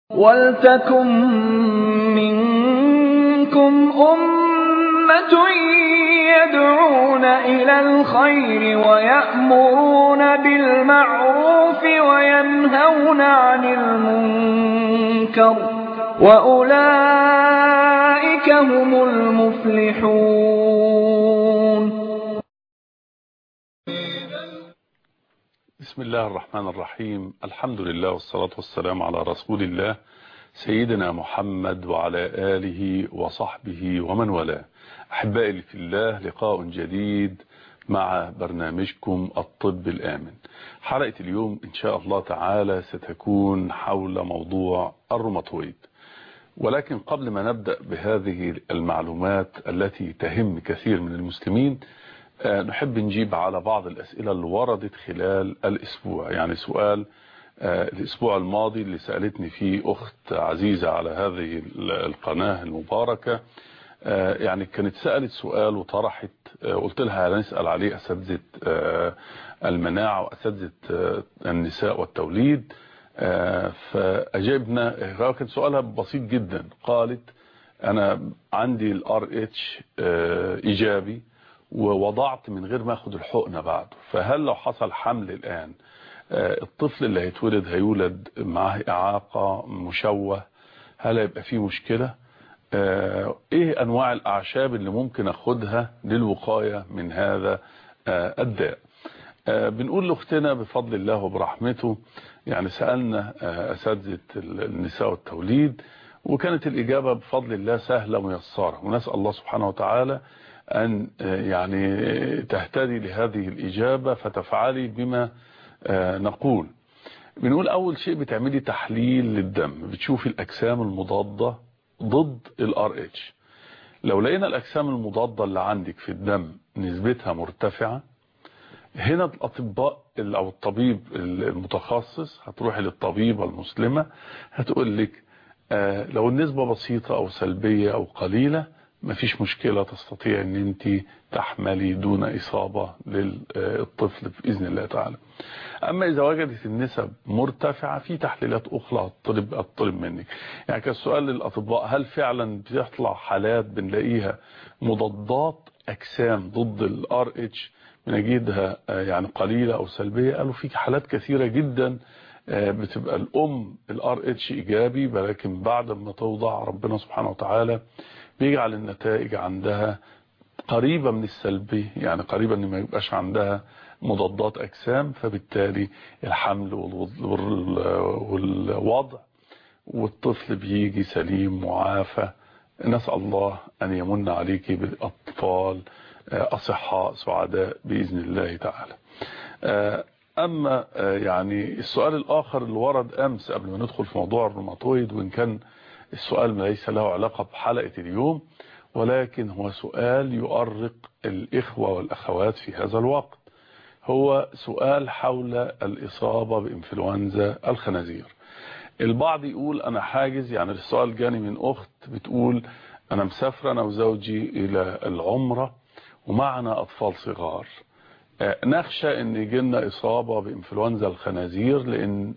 وَلْتَكُن مِّنكُمْ أُمَّةٌ يَدْعُونَ إِلَى الْخَيْرِ وَيَأْمُرُونَ بِالْمَعْرُوفِ وَيَنْهَوْنَ عَنِ الْمُنكَرِ ۚ وَأُولَٰئِكَ هُمُ الْمُفْلِحُونَ بسم الله الرحمن الرحيم الحمد لله والصلاة والسلام على رسول الله سيدنا محمد وعلى آله وصحبه ومن والاه أحبائي في الله لقاء جديد مع برنامجكم الطب الآمن حلقة اليوم إن شاء الله تعالى ستكون حول موضوع الروماتويد ولكن قبل ما نبدأ بهذه المعلومات التي تهم كثير من المسلمين نحب نجيب على بعض الأسئلة اللي وردت خلال الأسبوع يعني سؤال الأسبوع الماضي اللي سألتني فيه أخت عزيزة على هذه القناة المباركة يعني كانت سألت سؤال وطرحت قلت لها هنسأل عليه أساتذة المناعة وأساتذة النساء والتوليد فأجبنا كان سؤالها بسيط جدا قالت أنا عندي الار اتش إيجابي ووضعت من غير ما اخد الحقنة بعده فهل لو حصل حمل الآن الطفل اللي هيتولد هيولد معاه إعاقة مشوه هل هيبقى فيه مشكلة ايه انواع الاعشاب اللي ممكن اخدها للوقاية من هذا الداء بنقول لاختنا بفضل الله وبرحمته يعني سألنا اساتذة النساء والتوليد وكانت الاجابة بفضل الله سهلة ميسرة ونسأل الله سبحانه وتعالى أن يعني تهتدي لهذه الإجابة فتفعلي بما نقول بنقول أول شيء بتعملي تحليل للدم بتشوفي الأجسام المضادة ضد الار اتش لو لقينا الأجسام المضادة اللي عندك في الدم نسبتها مرتفعة هنا الأطباء أو الطبيب المتخصص هتروحي للطبيبة المسلمة هتقول لك لو النسبة بسيطة أو سلبية أو قليلة مفيش مشكلة تستطيع ان انت تحملي دون اصابة للطفل بإذن الله تعالى اما اذا وجدت النسب مرتفعة في تحليلات اخرى الطلب الطلب منك يعني كالسؤال للاطباء هل فعلا بتطلع حالات بنلاقيها مضادات اجسام ضد الار اتش بنجدها يعني قليلة او سلبية قالوا في حالات كثيرة جدا بتبقى الام الار اتش ايجابي ولكن بعد ما توضع ربنا سبحانه وتعالى بيجعل النتائج عندها قريبة من السلبي يعني قريبة ان ما يبقاش عندها مضادات اجسام فبالتالي الحمل والوضع والطفل بيجي سليم معافى نسأل الله ان يمن عليك بالاطفال اصحاء سعداء باذن الله تعالى اما يعني السؤال الاخر اللي ورد امس قبل ما ندخل في موضوع الروماتويد وان كان السؤال ليس له علاقة بحلقة اليوم ولكن هو سؤال يؤرق الإخوة والأخوات في هذا الوقت هو سؤال حول الإصابة بإنفلونزا الخنازير البعض يقول أنا حاجز يعني السؤال جاني من أخت بتقول أنا مسافرة أنا وزوجي إلى العمرة ومعنا أطفال صغار نخشى ان يجينا اصابة بانفلونزا الخنازير لان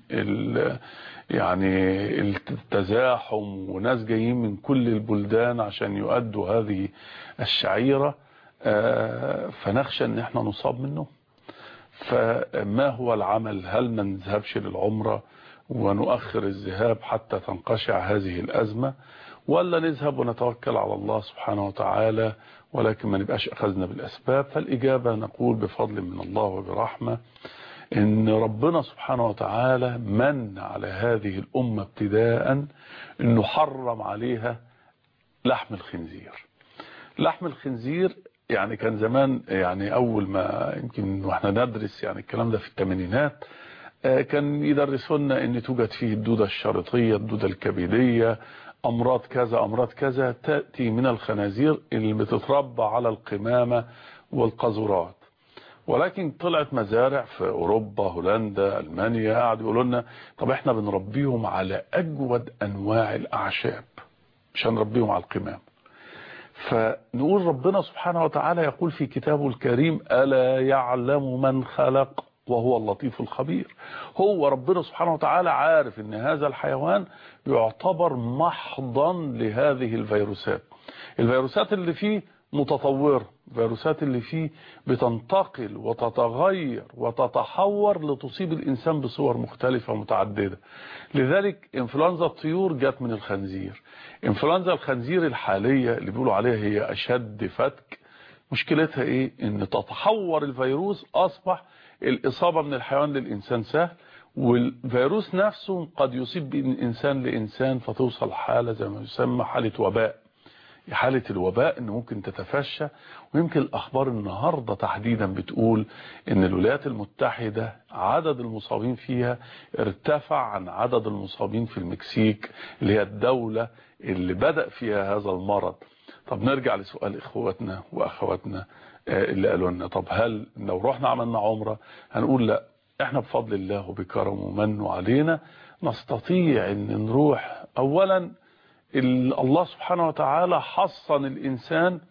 يعني التزاحم وناس جايين من كل البلدان عشان يؤدوا هذه الشعيرة فنخشى ان احنا نصاب منه فما هو العمل هل ما نذهبش للعمرة ونؤخر الذهاب حتى تنقشع هذه الأزمة ولا نذهب ونتوكل على الله سبحانه وتعالى ولكن ما نبقاش أخذنا بالأسباب فالإجابة نقول بفضل من الله وبرحمة إن ربنا سبحانه وتعالى من على هذه الأمة ابتداء إنه حرم عليها لحم الخنزير لحم الخنزير يعني كان زمان يعني أول ما يمكن واحنا ندرس يعني الكلام ده في الثمانينات كان يدرسوا لنا ان توجد فيه الدودة الشريطية الدودة الكبدية امراض كذا امراض كذا تأتي من الخنازير اللي بتتربى على القمامة والقاذورات ولكن طلعت مزارع في اوروبا هولندا المانيا قعدوا يقولوا لنا طب احنا بنربيهم على اجود انواع الاعشاب مش هنربيهم على القمام فنقول ربنا سبحانه وتعالى يقول في كتابه الكريم ألا يعلم من خلق وهو اللطيف الخبير هو ربنا سبحانه وتعالى عارف ان هذا الحيوان يعتبر محضا لهذه الفيروسات الفيروسات اللي فيه متطورة الفيروسات اللي فيه بتنتقل وتتغير وتتحور لتصيب الإنسان بصور مختلفة ومتعددة لذلك انفلونزا الطيور جت من الخنزير انفلونزا الخنزير الحالية اللي بيقولوا عليها هي أشد فتك مشكلتها ايه ان تتحور الفيروس اصبح الاصابة من الحيوان للانسان سهل والفيروس نفسه قد يصيب من انسان لانسان فتوصل حالة زي ما يسمى حالة وباء حالة الوباء ان ممكن تتفشى ويمكن الاخبار النهاردة تحديدا بتقول ان الولايات المتحدة عدد المصابين فيها ارتفع عن عدد المصابين في المكسيك اللي هي الدولة اللي بدأ فيها هذا المرض طب نرجع لسؤال اخواتنا واخواتنا اللي قالوا لنا طب هل لو رحنا عملنا عمرة هنقول لا احنا بفضل الله وبكرمه ومنه علينا نستطيع ان نروح اولا الله سبحانه وتعالى حصن الانسان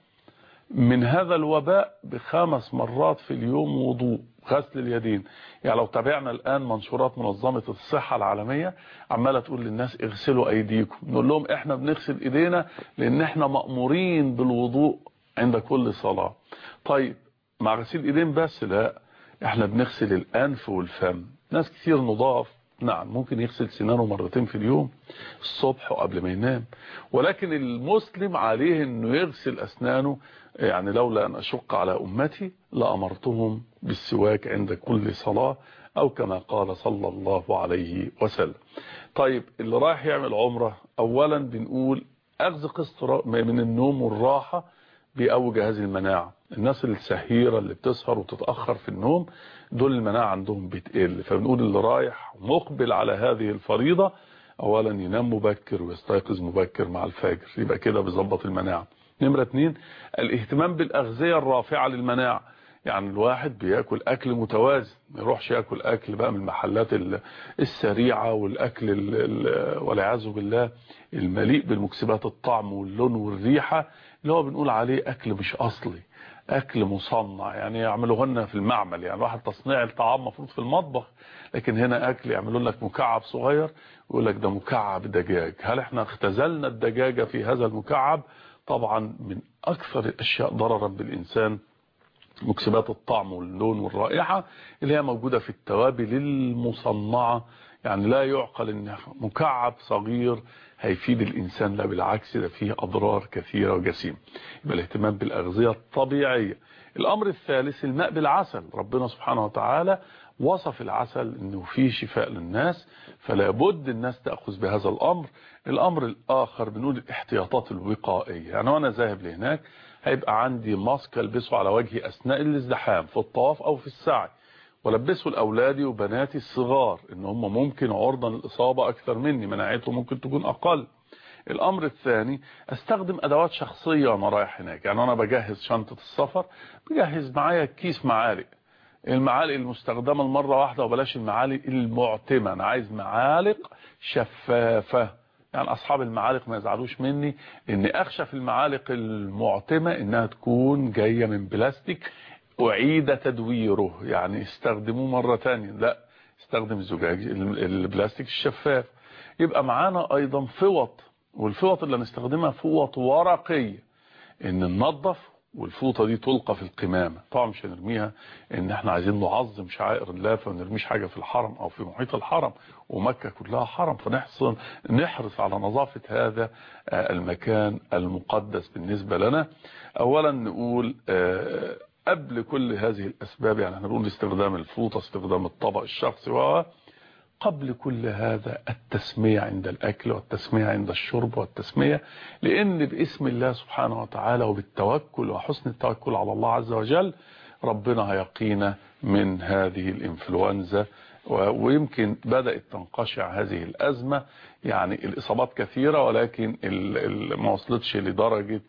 من هذا الوباء بخمس مرات في اليوم وضوء غسل اليدين يعني لو تابعنا الآن منشورات منظمة الصحة العالمية عمالة تقول للناس اغسلوا ايديكم نقول لهم احنا بنغسل ايدينا لان احنا مأمورين بالوضوء عند كل صلاة طيب مع غسيل ايدين بس لا احنا بنغسل الانف والفم ناس كثير نضاف نعم ممكن يغسل سنانه مرتين في اليوم الصبح وقبل ما ينام ولكن المسلم عليه انه يغسل اسنانه يعني لولا ان اشق على امتي لامرتهم بالسواك عند كل صلاة او كما قال صلى الله عليه وسلم طيب اللي رايح يعمل عمرة اولا بنقول اخذ قسط من النوم والراحة بيقوي جهاز المناعة الناس السهيرة اللي بتسهر وتتأخر في النوم دول المناعة عندهم بتقل فبنقول اللي رايح مقبل على هذه الفريضة اولا ينام مبكر ويستيقظ مبكر مع الفجر يبقى كده بيظبط المناعة نمرة اتنين الاهتمام بالاغذية الرافعة للمناعة يعني الواحد بياكل اكل متوازن ما يروحش ياكل اكل بقى من المحلات السريعة والاكل والعياذ بالله المليء بالمكسبات الطعم واللون والريحة اللي هو بنقول عليه اكل مش اصلي اكل مصنع يعني يعملوه لنا في المعمل يعني واحد تصنيع الطعام مفروض في المطبخ لكن هنا اكل يعملوا لك مكعب صغير يقول لك ده مكعب دجاج هل احنا اختزلنا الدجاجة في هذا المكعب طبعا من اكثر الاشياء ضررا بالانسان مكسبات الطعم واللون والرائحة اللي هي موجودة في التوابل المصنعة يعني لا يعقل ان مكعب صغير هيفيد الانسان لا بالعكس ده فيه اضرار كثيرة وجسيمة يبقى الاهتمام بالاغذية الطبيعية الامر الثالث الماء بالعسل ربنا سبحانه وتعالى وصف العسل انه فيه شفاء للناس فلا بد الناس تأخذ بهذا الامر الامر الاخر بنقول الاحتياطات الوقائية يعني وانا ذاهب لهناك هيبقى عندي ماسك البسه على وجهي اثناء الازدحام في الطواف او في السعي ولبسه لاولادي وبناتي الصغار ان هم ممكن عرضة للاصابة اكثر مني مناعتهم ممكن تكون اقل الامر الثاني استخدم ادوات شخصية وانا رايح هناك يعني انا بجهز شنطة السفر بجهز معايا كيس معالق المعالق المستخدمة المرة واحدة وبلاش المعالق المعتمة انا عايز معالق شفافة يعني اصحاب المعالق ما يزعلوش مني ان اخشى في المعالق المعتمة انها تكون جاية من بلاستيك اعيد تدويره يعني استخدموه مرة تانية لا استخدم الزجاج البلاستيك الشفاف يبقى معانا ايضا فوط والفوط اللي هنستخدمها فوط ورقية ان ننظف والفوطة دي تلقى في القمامة طبعا مش هنرميها ان احنا عايزين نعظم شعائر الله فما نرميش حاجة في الحرم او في محيط الحرم ومكة كلها حرم فنحصل نحرص على نظافة هذا المكان المقدس بالنسبة لنا اولا نقول قبل كل هذه الاسباب يعني هنقول استخدام الفوطة استخدام الطبق الشخصي و قبل كل هذا التسمية عند الأكل والتسمية عند الشرب والتسمية لأن باسم الله سبحانه وتعالى وبالتوكل وحسن التوكل على الله عز وجل ربنا هيقينا من هذه الإنفلونزا ويمكن بدأت تنقشع هذه الأزمة يعني الإصابات كثيرة ولكن ما وصلتش لدرجة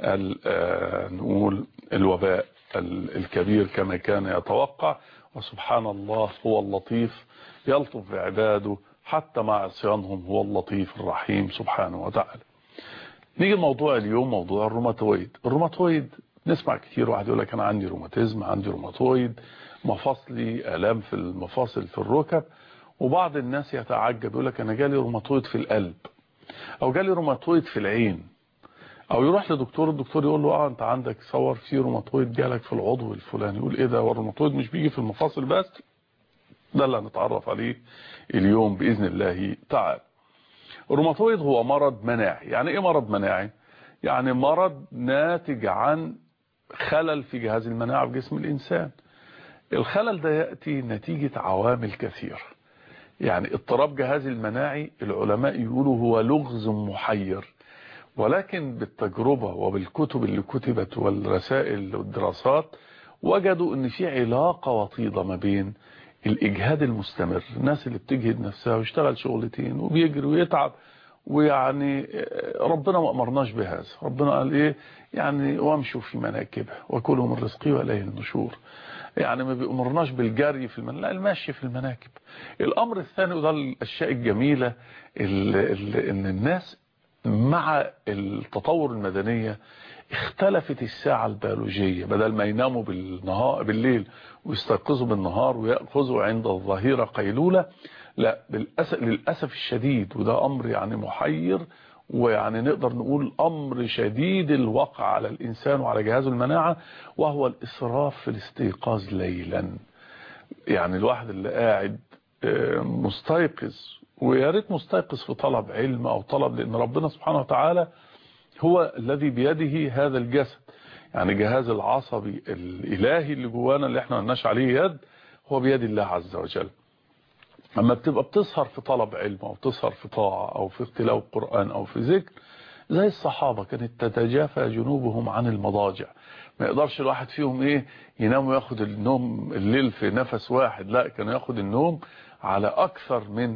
نقول الوباء الكبير كما كان يتوقع وسبحان الله هو اللطيف يلطف بعباده حتى مع عصيانهم هو اللطيف الرحيم سبحانه وتعالى نيجي الموضوع اليوم موضوع الروماتويد الروماتويد نسمع كتير واحد يقول لك انا عندي روماتيزم عندي روماتويد مفاصلي الام في المفاصل في الركب وبعض الناس يتعجب يقول لك انا جالي روماتويد في القلب او جالي روماتويد في العين او يروح لدكتور الدكتور يقول له اه انت عندك صور في روماتويد جالك في العضو الفلاني يقول ايه ده هو الروماتويد مش بيجي في المفاصل بس ده اللي هنتعرف عليه اليوم باذن الله تعالى الروماتويد هو مرض مناعي يعني ايه مرض مناعي يعني مرض ناتج عن خلل في جهاز المناعه في جسم الانسان الخلل ده ياتي نتيجه عوامل كثيره يعني اضطراب جهاز المناعي العلماء يقولوا هو لغز محير ولكن بالتجربة وبالكتب اللي كتبت والرسائل والدراسات وجدوا ان في علاقة وطيدة ما بين الاجهاد المستمر الناس اللي بتجهد نفسها ويشتغل شغلتين وبيجري ويتعب ويعني ربنا ما امرناش بهذا ربنا قال ايه يعني وامشوا في مناكبه وكلوا من رزقي واليه النشور يعني ما بيأمرناش بالجري في المناكب لا المشي في المناكب الامر الثاني وده الاشياء الجميلة اللي اللي ان الناس مع التطور المدنية اختلفت الساعة البيولوجية بدل ما يناموا بالنهار بالليل ويستيقظوا بالنهار ويأخذوا عند الظهيرة قيلولة لا للأسف, للأسف الشديد وده أمر يعني محير ويعني نقدر نقول أمر شديد الوقع على الإنسان وعلى جهاز المناعة وهو الإسراف في الاستيقاظ ليلا يعني الواحد اللي قاعد مستيقظ ويا ريت مستيقظ في طلب علم او طلب لان ربنا سبحانه وتعالى هو الذي بيده هذا الجسد يعني جهاز العصبي الالهي اللي جوانا اللي احنا مالناش عليه يد هو بيد الله عز وجل اما بتبقى بتسهر في طلب علم او بتسهر في طاعه او في تلاوه قران او في ذكر زي الصحابه كانت تتجافى جنوبهم عن المضاجع ما يقدرش الواحد فيهم ايه ينام وياخد النوم الليل في نفس واحد لا كانوا ياخد النوم على اكثر من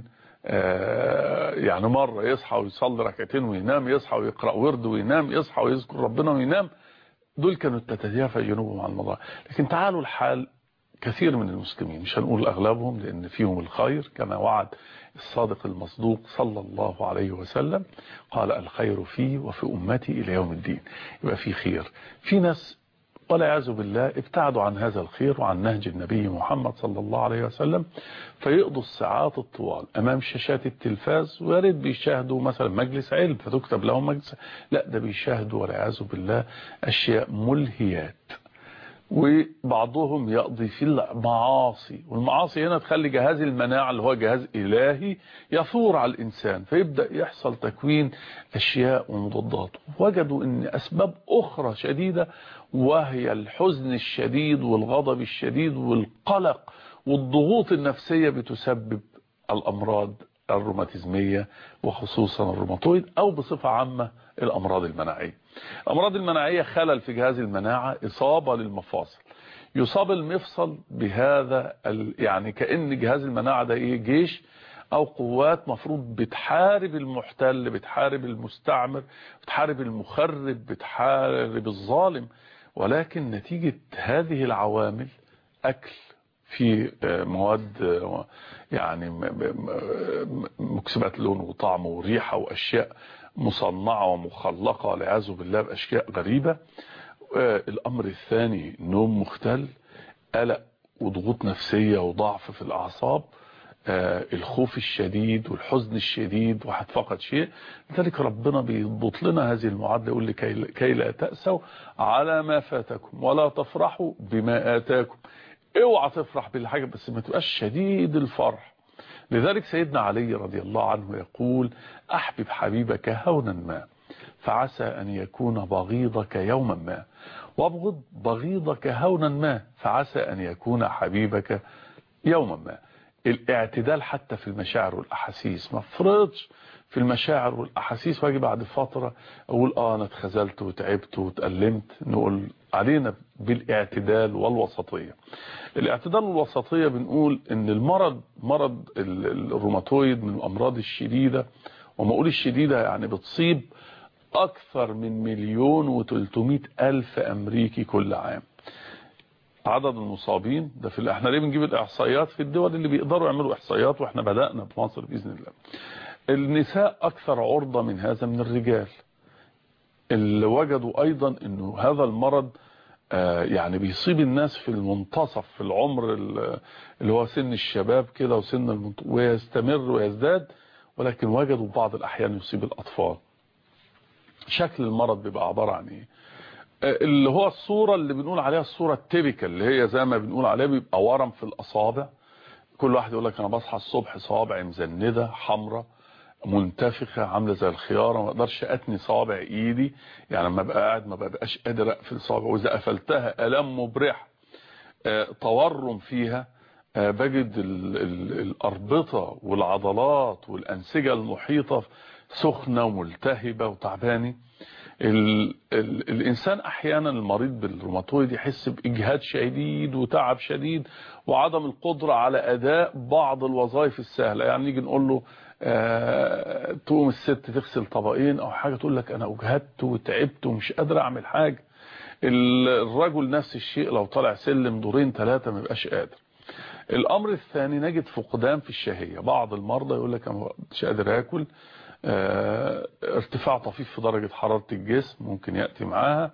يعني مرة يصحى ويصلي ركعتين وينام يصحى ويقرأ ورد وينام يصحى ويذكر ربنا وينام دول كانوا تتجافى جنوبهم عن المضاجع لكن تعالوا الحال كثير من المسلمين مش هنقول أغلبهم لأن فيهم الخير كما وعد الصادق المصدوق صلى الله عليه وسلم قال الخير في وفي أمتي إلى يوم الدين يبقى في خير في ناس والعياذ بالله ابتعدوا عن هذا الخير وعن نهج النبي محمد صلى الله عليه وسلم فيقضوا الساعات الطوال امام شاشات التلفاز ويا ريت بيشاهدوا مثلا مجلس علم فتكتب لهم مجلس لا ده بيشاهدوا والعياذ بالله اشياء ملهيات وبعضهم يقضي في المعاصي والمعاصي هنا تخلي جهاز المناعة اللي هو جهاز إلهي يثور على الإنسان فيبدأ يحصل تكوين أشياء ومضادات وجدوا أن أسباب أخرى شديدة وهي الحزن الشديد والغضب الشديد والقلق والضغوط النفسية بتسبب الأمراض الروماتيزمية وخصوصا الروماتويد أو بصفة عامة الأمراض المناعية الأمراض المناعية خلل في جهاز المناعة إصابة للمفاصل يصاب المفصل بهذا يعني كأن جهاز المناعة ده إيه جيش أو قوات مفروض بتحارب المحتل بتحارب المستعمر بتحارب المخرب بتحارب الظالم ولكن نتيجة هذه العوامل أكل في مواد يعني مكسبات لون وطعم وريحة وأشياء مصنعة ومخلقة والعياذ بالله بأشياء غريبة الأمر الثاني نوم مختل قلق وضغوط نفسية وضعف في الأعصاب الخوف الشديد والحزن الشديد واحد فقد شيء لذلك ربنا بيضبط لنا هذه المعادلة يقول لكي كي لا تأسوا على ما فاتكم ولا تفرحوا بما آتاكم اوعى تفرح بالحاجة بس ما تبقاش شديد الفرح لذلك سيدنا علي رضي الله عنه يقول أحبب حبيبك هونا ما فعسى أن يكون بغيضك يوما ما وابغض بغيضك هونا ما فعسى أن يكون حبيبك يوما ما الاعتدال حتى في المشاعر والأحاسيس ما فرضش في المشاعر والأحاسيس واجي بعد فترة أقول آه أنا اتخزلت وتعبت وتألمت نقول علينا بالاعتدال والوسطية الاعتدال والوسطية بنقول ان المرض مرض الروماتويد من الأمراض الشديدة وما أقول الشديدة يعني بتصيب أكثر من مليون وتلتمائة ألف أمريكي كل عام عدد المصابين ده في احنا ليه بنجيب الاحصائيات في الدول اللي بيقدروا يعملوا احصائيات واحنا بدأنا في مصر باذن الله النساء اكثر عرضة من هذا من الرجال اللي وجدوا ايضا انه هذا المرض آه، يعني بيصيب الناس في المنتصف في العمر ال- اللي هو سن الشباب كده وسن المنت... ويستمر ويزداد ولكن وجدوا بعض الأحيان يصيب الأطفال شكل المرض بيبقى عبارة عن ايه آه، اللي هو الصورة اللي بنقول عليها الصورة التيبيكال اللي هي زي ما بنقول عليها بيبقى ورم في الأصابع كل واحد يقول لك انا بصحى الصبح صوابعي مزندة حمراء منتفخة عاملة زي الخيارة ما اقدرش اتني صوابع ايدي يعني لما ابقى قاعد ما ببقاش قادر اقفل صوابع واذا قفلتها الام مبرح آه، تورم فيها آه، بجد ال ال الاربطة والعضلات والانسجة المحيطة سخنة وملتهبة وتعبانة ال ال الانسان احيانا المريض بالروماتويد يحس باجهاد شديد وتعب شديد وعدم القدرة على اداء بعض الوظائف السهلة يعني نيجي نقول له آه تقوم الست تغسل طبقين او حاجة تقول لك انا اجهدت وتعبت ومش قادر اعمل حاجة ال- الرجل نفس الشيء لو طلع سلم دورين ثلاثة ما يبقاش قادر الامر الثاني نجد فقدان في الشهية بعض المرضى يقول لك انا مش قادر اكل آه، ارتفاع طفيف في درجة حرارة الجسم ممكن يأتي معاها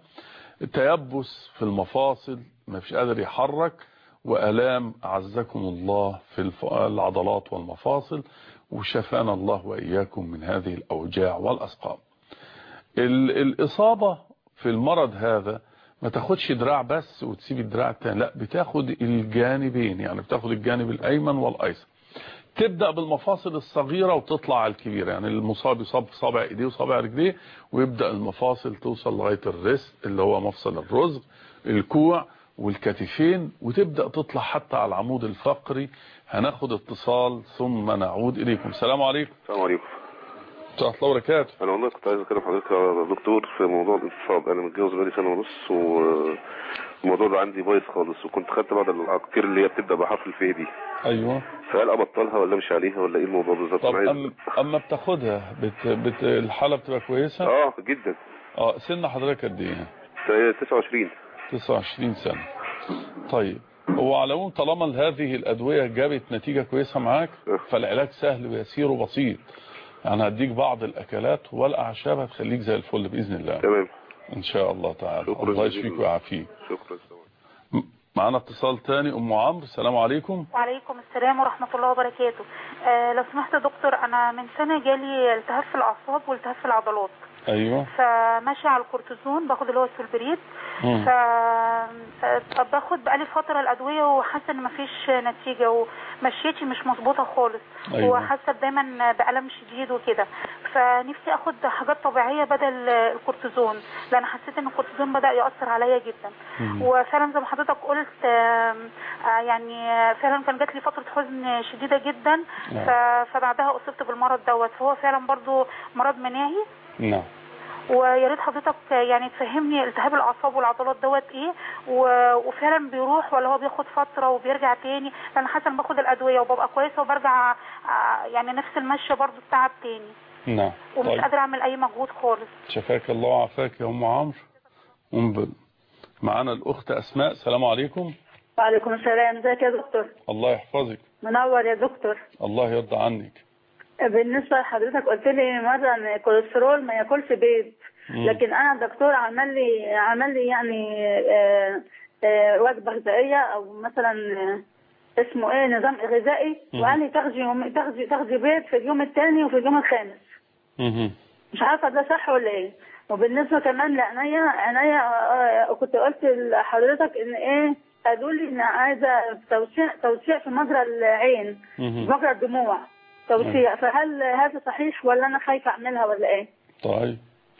تيبس في المفاصل ما فيش قادر يحرك وألام أعزكم الله في الف- العضلات والمفاصل وشفانا الله وإياكم من هذه الأوجاع والأسقام ال- الإصابة في المرض هذا ما تاخدش دراع بس وتسيب الدراع التاني لا بتاخد الجانبين يعني بتاخد الجانب الأيمن والأيسر تبدأ بالمفاصل الصغيرة وتطلع على الكبيرة يعني المصاب يصاب في صابع ايديه وصابع رجليه ويبدأ المفاصل توصل لغاية الريست اللي هو مفصل الرزق الكوع والكتفين وتبدأ تطلع حتى على العمود الفقري هناخد اتصال ثم نعود إليكم السلام عليكم السلام عليكم ورحمة الله وبركاته انا والله كنت عايز اكلم حضرتك يا دكتور في موضوع الانتصاب انا متجوز بقالي سنه ونص والموضوع ده عندي بايظ خالص وكنت خدت بعض العقاقير اللي هي بتبدا بحرف الف دي أيوه فهل ابطلها ولا مش عليها ولا ايه الموضوع بالظبط طب أنا عايز- أم أما بتاخدها بت... بت... الحالة بتبقى كويسة اه جدا اه سن حضرتك قد ايه 29 29 سنة طيب هو على العموم طالما هذه الأدوية جابت نتيجة كويسة معاك فالعلاج سهل ويسير وبسيط يعني هديك بعض الأكلات والأعشاب هتخليك زي الفل بإذن الله تمام إن شاء الله تعالى شكرا الله جزيلا. يشفيك ويعافيك شكرا سلام. م- معانا اتصال تاني أم عمرو السلام عليكم وعليكم السلام ورحمة الله وبركاته آه لو سمحت يا دكتور أنا من سنة جالي التهاب في الأعصاب والتهاب في العضلات أيوه فماشي على الكورتيزون باخد اللي هو السولبريد مم. ف ف- باخد بقالي فترة الأدوية وحاسة إن مفيش نتيجة ومشيتي مش مظبوطة خالص أيوة. وحاسة دايما بألم شديد وكده فنفسي اخد حاجات طبيعية بدل الكورتيزون لأن حسيت إن الكورتيزون بدأ يأثر عليا جدا مم. وفعلا زي ما حضرتك قلت آم، آه، يعني فعلا كان جات لي فترة حزن شديدة جدا نعم. ف- فبعدها أصبت بالمرض دوت فهو فعلا برضو مرض مناهي نعم ويا ريت حضرتك يعني تفهمني التهاب الاعصاب والعضلات دوت ايه و- وفعلا بيروح ولا هو بياخد فتره وبيرجع تاني لان حاسه إن باخد الادويه وببقى كويسه وبرجع آه، يعني نفس المشي برضو التعب تاني نعم ومش طيب قادره اعمل اي مجهود خالص شفاك الله وعافاك يا أم عمرو أم بل معانا الأخت أسماء السلام عليكم وعليكم السلام ازيك يا دكتور الله يحفظك منور يا دكتور الله يرضى عنك بالنسبه لحضرتك قلت لي مره ان الكوليسترول ما ياكلش بيض مم. لكن انا الدكتور عمل لي عمل لي يعني آه، آه، وجبه غذائيه او مثلا آه، اسمه ايه نظام غذائي مم. وقال لي تاخدي يوم تاخدي تاخدي بيض في اليوم الثاني وفي اليوم الخامس مهم. مش عارفه ده صح ولا ايه وبالنسبه كمان لعينيا عينيا آه، كنت قلت لحضرتك ان ايه قالوا لي ان عايزه توسيع توسيع في مجرى العين مهم. مجرى الدموع توسيع فهل هذا صحيح ولا انا خايفه اعملها ولا ايه؟ طيب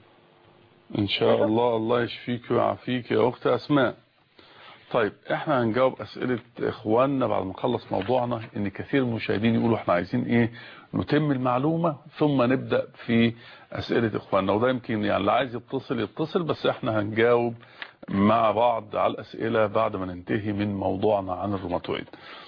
ان شاء الله الله يشفيك ويعافيك يا اخت اسماء طيب احنا هنجاوب اسئلة اخواننا بعد ما نخلص موضوعنا ان كثير من المشاهدين يقولوا احنا عايزين ايه نتم المعلومة ثم نبدأ في اسئلة اخواننا وده يمكن يعني اللي عايز يتصل يتصل بس احنا هنجاوب مع بعض على الاسئلة بعد ما ننتهي من موضوعنا عن الروماتويد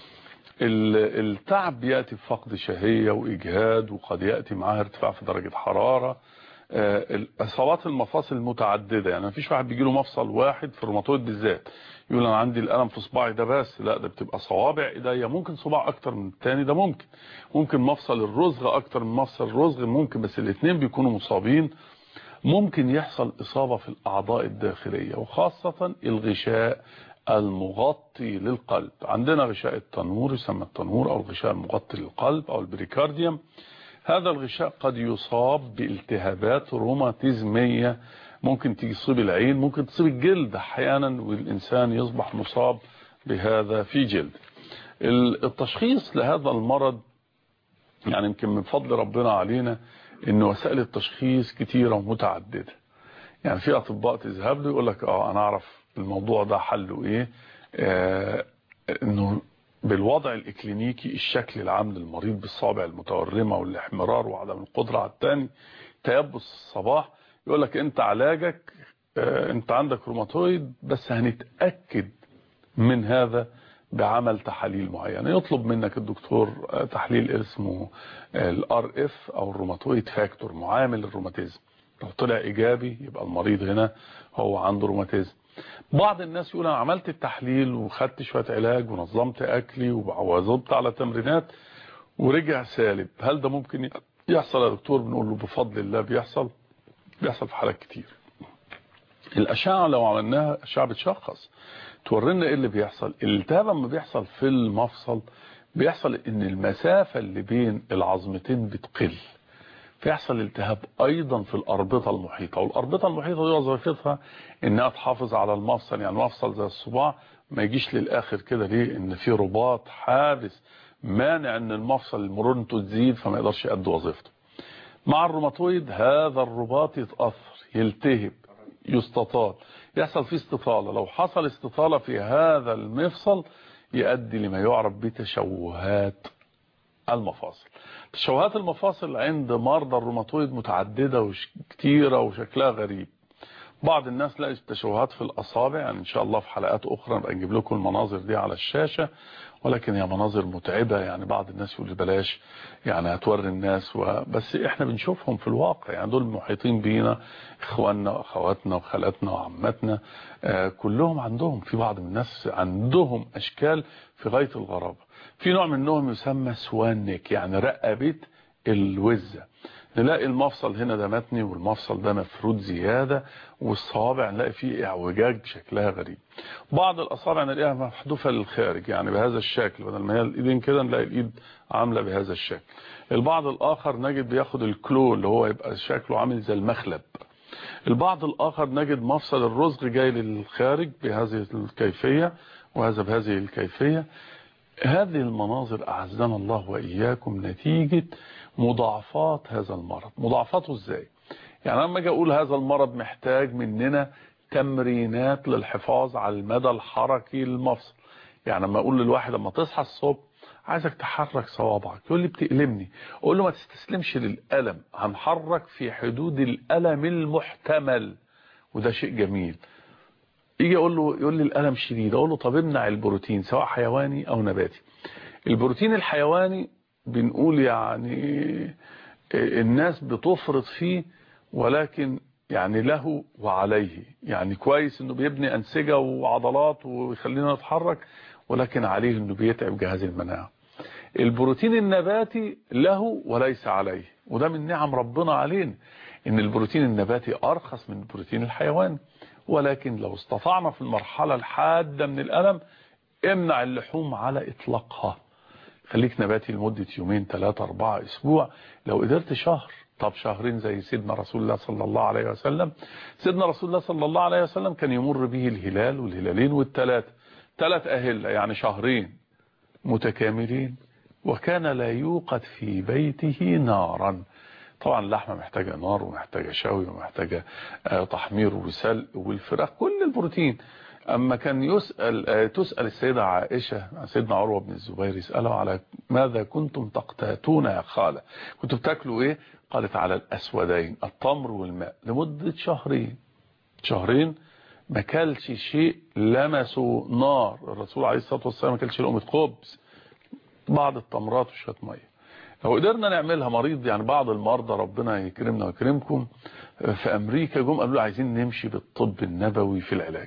ال- التعب بيأتي بفقد شهية وإجهاد وقد يأتي معها ارتفاع في درجة حرارة آه، اصابات المفاصل متعدده يعني مفيش واحد بيجي له مفصل واحد في الروماتويد بالذات يقول انا عندي الالم في صباعي ده بس لا ده بتبقى صوابع ايديا ممكن صباع اكتر من التاني ده ممكن ممكن مفصل الرزغ اكتر من مفصل الرزغ ممكن بس الاثنين بيكونوا مصابين ممكن يحصل إصابة في الأعضاء الداخلية وخاصة الغشاء المغطي للقلب عندنا غشاء التنور يسمى التنور أو الغشاء المغطي للقلب أو البريكارديوم هذا الغشاء قد يصاب بالتهابات روماتيزمية ممكن تصيب العين ممكن تصيب الجلد احيانا والإنسان يصبح مصاب بهذا في جلد التشخيص لهذا المرض يعني يمكن من فضل ربنا علينا ان وسائل التشخيص كتيرة ومتعددة يعني في اطباء تذهب له يقول لك اه انا اعرف الموضوع ده حله ايه آه انه بالوضع الاكلينيكي الشكل العام للمريض بالصابع المتورمة والاحمرار وعدم القدرة على التاني تيبس الصباح يقول لك انت علاجك آه انت عندك روماتويد بس هنتأكد من هذا بعمل تحاليل معينة يطلب منك الدكتور تحليل اسمه الار اف او الروماتويد فاكتور معامل الروماتيزم لو طلع ايجابي يبقى المريض هنا هو عنده روماتيزم بعض الناس يقول انا عملت التحليل وخدت شوية علاج ونظمت اكلي وواظبت على تمرينات ورجع سالب هل ده ممكن يحصل يا دكتور بنقول له بفضل الله بيحصل بيحصل في حالات كتير الاشعه لو عملناها اشعه بتشخص تورينا ايه اللي بيحصل الالتهاب لما بيحصل في المفصل بيحصل ان المسافة اللي بين العظمتين بتقل فيحصل التهاب ايضا في الاربطة المحيطة والاربطة المحيطة دي وظيفتها انها تحافظ على المفصل يعني مفصل زي الصباع ما يجيش للاخر كده ليه ان في رباط حابس مانع ان المفصل مرونته تزيد فما يقدرش يؤدي وظيفته مع الروماتويد هذا الرباط يتأثر يلتهب يستطال يحصل فيه استطالة لو حصل استطالة في هذا المفصل يؤدي لما يعرف بتشوهات المفاصل تشوهات المفاصل عند مرضى الروماتويد متعددة وكتيرة وشكلها غريب بعض الناس لقى تشوهات في الأصابع يعني إن شاء الله في حلقات أخرى نبقى نجيب لكم المناظر دي على الشاشة ولكن هي مناظر متعبة يعني بعض الناس يقول بلاش يعني هتوري الناس و... بس احنا بنشوفهم في الواقع يعني دول محيطين بينا اخواننا واخواتنا وخالاتنا وعماتنا آه كلهم عندهم في بعض من الناس عندهم اشكال في غاية الغرابة في نوع منهم يسمى سوانك يعني رقبة الوزة نلاقي المفصل هنا ده متني والمفصل ده مفرود زيادة والصوابع نلاقي فيه اعوجاج شكلها غريب بعض الاصابع نلاقيها محذوفه للخارج يعني بهذا الشكل بدل ما هي الايدين كده نلاقي الايد عامله بهذا الشكل البعض الاخر نجد بياخد الكلو اللي هو يبقى شكله عامل زي المخلب البعض الاخر نجد مفصل الرزق جاي للخارج بهذه الكيفية وهذا بهذه الكيفية هذه المناظر أعزنا الله وإياكم نتيجة مضاعفات هذا المرض مضاعفاته ازاي يعني لما اجي اقول هذا المرض محتاج مننا تمرينات للحفاظ على المدى الحركي للمفصل يعني لما اقول للواحد لما تصحى الصبح عايزك تحرك صوابعك يقول لي بتألمني اقول له ما تستسلمش للألم هنحرك في حدود الألم المحتمل وده شيء جميل يجي اقول له يقول لي الألم شديد اقول له طب امنع البروتين سواء حيواني او نباتي البروتين الحيواني بنقول يعني الناس بتفرط فيه ولكن يعني له وعليه يعني كويس انه بيبني انسجة وعضلات ويخلينا نتحرك ولكن عليه انه بيتعب جهاز المناعة البروتين النباتي له وليس عليه وده من نعم ربنا علينا ان البروتين النباتي ارخص من البروتين الحيواني ولكن لو استطعنا في المرحلة الحادة من الألم امنع اللحوم على اطلاقها خليك نباتي لمدة يومين ثلاثة أربعة أسبوع لو قدرت شهر طب شهرين زي سيدنا رسول الله صلى الله عليه وسلم سيدنا رسول الله صلى الله عليه وسلم كان يمر به الهلال والهلالين والثلاثة ثلاث أهلة يعني شهرين متكاملين وكان لا يوقد في بيته نارا طبعا اللحمة محتاجة نار ومحتاجة شوي ومحتاجة تحمير وسلق والفراخ كل البروتين أما كان يسأل تسأل السيدة عائشة سيدنا عروة بن الزبير يسأله على ماذا كنتم تقتاتون يا خالة كنتم بتاكلوا ايه قالت على الأسودين التمر والماء لمدة شهرين شهرين ما كلش شيء لمسوا نار الرسول عليه الصلاة والسلام ما كلش لقمة خبز بعض التمرات وشوية ميه لو قدرنا نعملها مريض يعني بعض المرضى ربنا يكرمنا ويكرمكم في امريكا جم قالوا عايزين نمشي بالطب النبوي في العلاج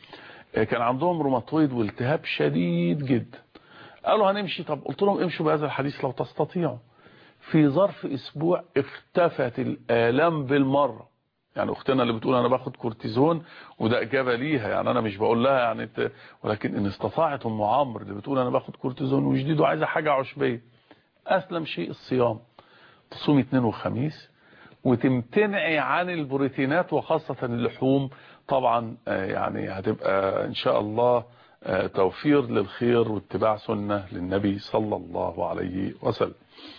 كان عندهم روماتويد والتهاب شديد جدا قالوا هنمشي طب قلت لهم امشوا بهذا الحديث لو تستطيعوا في ظرف اسبوع اختفت الالام بالمره يعني اختنا اللي بتقول انا باخد كورتيزون وده اجابه ليها يعني انا مش بقول لها يعني ت... ولكن ان استطاعت ام عمرو اللي بتقول انا باخد كورتيزون وجديد وعايزه حاجه عشبيه اسلم شيء الصيام تصومي اثنين وخميس وتمتنعي عن البروتينات وخاصة اللحوم طبعا يعني هتبقى ان شاء الله توفير للخير واتباع سنة للنبي صلى الله عليه وسلم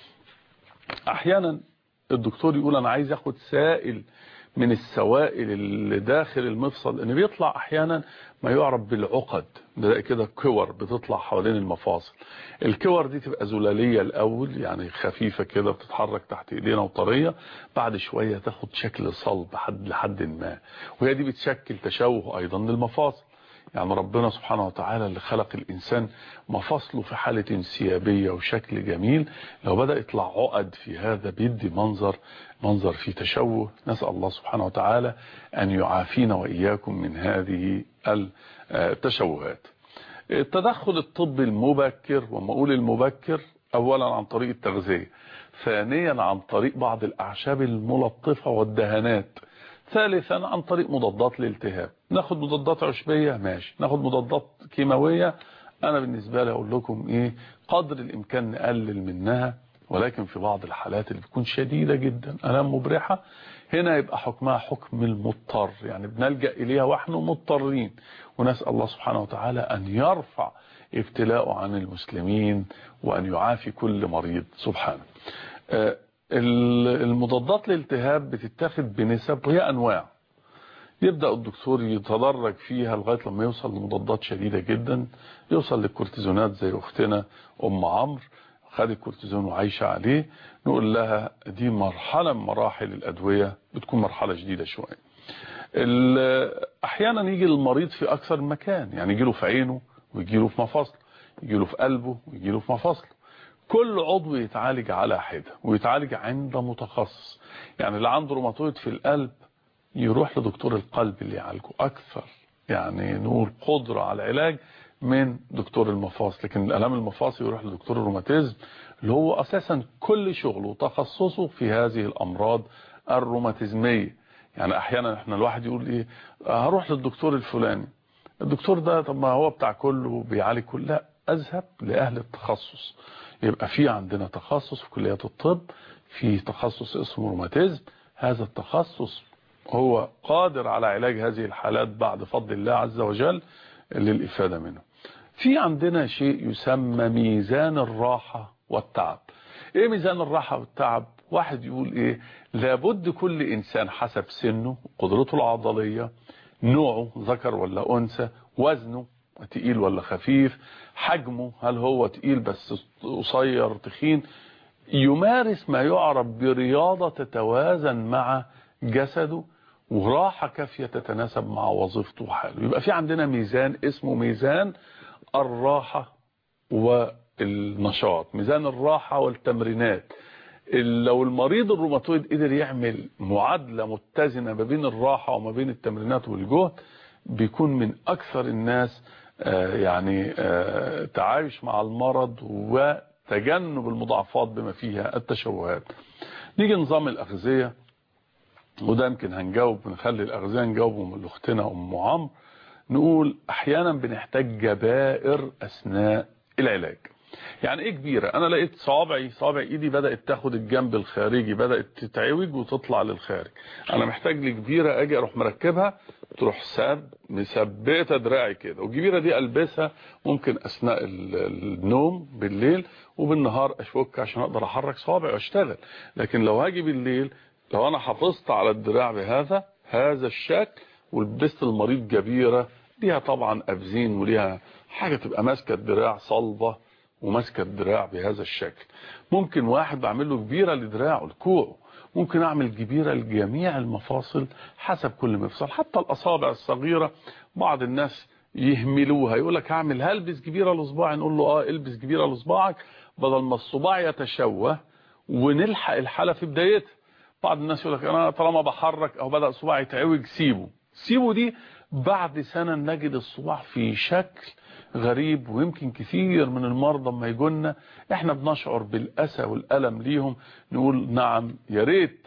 احيانا الدكتور يقول انا عايز اخد سائل من السوائل اللي داخل المفصل ان بيطلع احيانا ما يعرف بالعقد بلاقي كده كور بتطلع حوالين المفاصل الكور دي تبقى زلالية الاول يعني خفيفة كده بتتحرك تحت ايدينا وطرية بعد شوية تاخد شكل صلب حد لحد ما وهي دي بتشكل تشوه ايضا للمفاصل يعني ربنا سبحانه وتعالى اللي خلق الإنسان مفاصله في حالة انسيابية وشكل جميل لو بدأ يطلع عقد في هذا بيدي منظر منظر فيه تشوه نسأل الله سبحانه وتعالى أن يعافينا وإياكم من هذه التشوهات التدخل الطبي المبكر وما أقول المبكر أولا عن طريق التغذية ثانيا عن طريق بعض الأعشاب الملطفة والدهانات ثالثا عن طريق مضادات الالتهاب ناخد مضادات عشبية ماشي ناخد مضادات كيماوية انا بالنسبة لي اقول لكم ايه قدر الامكان نقلل منها ولكن في بعض الحالات اللي بتكون شديدة جدا الام مبرحة هنا يبقى حكمها حكم المضطر يعني بنلجأ اليها ونحن مضطرين ونسأل الله سبحانه وتعالى ان يرفع ابتلاءه عن المسلمين وان يعافي كل مريض سبحانه آه المضادات الالتهاب بتتاخد بنسب وهي انواع يبدأ الدكتور يتدرج فيها لغاية لما يوصل لمضادات شديدة جدا يوصل للكورتيزونات زي اختنا ام عمرو خد الكورتيزون وعايشة عليه نقول لها دي مرحلة من مراحل الادوية بتكون مرحلة جديدة شوية احيانا يجي المريض في اكثر من مكان يعني يجي له في عينه ويجي له في مفاصله يجي له في قلبه ويجي له في مفاصله كل عضو يتعالج على حدة ويتعالج عند متخصص يعني اللي عنده روماتويد في القلب يروح لدكتور القلب اللي يعالجه اكثر يعني نقول قدرة على العلاج من دكتور المفاصل لكن الالام المفاصل يروح لدكتور الروماتيزم اللي هو اساسا كل شغله وتخصصه في هذه الامراض الروماتيزمية يعني احيانا احنا الواحد يقول ايه هروح للدكتور الفلاني الدكتور ده طب ما هو بتاع كله بيعالج كل لا اذهب لاهل التخصص يبقى في عندنا تخصص في كليات الطب في تخصص اسمه روماتيزم هذا التخصص هو قادر على علاج هذه الحالات بعد فضل الله عز وجل للإفادة منه في عندنا شيء يسمى ميزان الراحة والتعب ايه ميزان الراحة والتعب واحد يقول ايه لابد كل انسان حسب سنه قدرته العضلية نوعه ذكر ولا انثى وزنه تقيل ولا خفيف حجمه هل هو تقيل بس قصير تخين يمارس ما يعرف برياضة تتوازن مع جسده وراحة كافية تتناسب مع وظيفته وحاله يبقى في عندنا ميزان اسمه ميزان الراحة والنشاط ميزان الراحة والتمرينات لو المريض الروماتويد قدر يعمل معادلة متزنة ما بين الراحة وما بين التمرينات والجهد بيكون من أكثر الناس يعني تعايش مع المرض وتجنب المضاعفات بما فيها التشوهات نيجي نظام الأغذية وده يمكن هنجاوب بنخلي الأغذية نجاوبه من أختنا أم عمرو نقول أحيانا بنحتاج جبائر أثناء العلاج يعني ايه كبيرة انا لقيت صوابعي صوابع ايدي بدأت تاخد الجنب الخارجي بدأت تتعوج وتطلع للخارج انا محتاج لكبيرة اجي اروح مركبها تروح ساب مثبته دراعي كده والجبيرة دي البسها ممكن اثناء النوم بالليل وبالنهار اشوك عشان اقدر احرك صوابعي واشتغل لكن لو هاجي بالليل لو انا حافظت على الدراع بهذا هذا الشكل ولبست المريض جبيرة ليها طبعا ابزين وليها حاجة تبقى ماسكة الدراع صلبة وماسكه الدراع بهذا الشكل ممكن واحد بعمل له كبيره لدراعه لكوعه ممكن اعمل كبيره لجميع المفاصل حسب كل مفصل حتى الاصابع الصغيره بعض الناس يهملوها يقول لك هعمل هلبس كبيره لصباعي نقول له اه البس كبيره لصباعك بدل ما الصباع يتشوه ونلحق الحاله في بدايتها بعض الناس يقول لك انا طالما بحرك او بدا صباعي يتعوج سيبه سيبه دي بعد سنه نجد الصباع في شكل غريب ويمكن كثير من المرضى لما يجونا احنا بنشعر بالاسى والالم ليهم نقول نعم يا ريت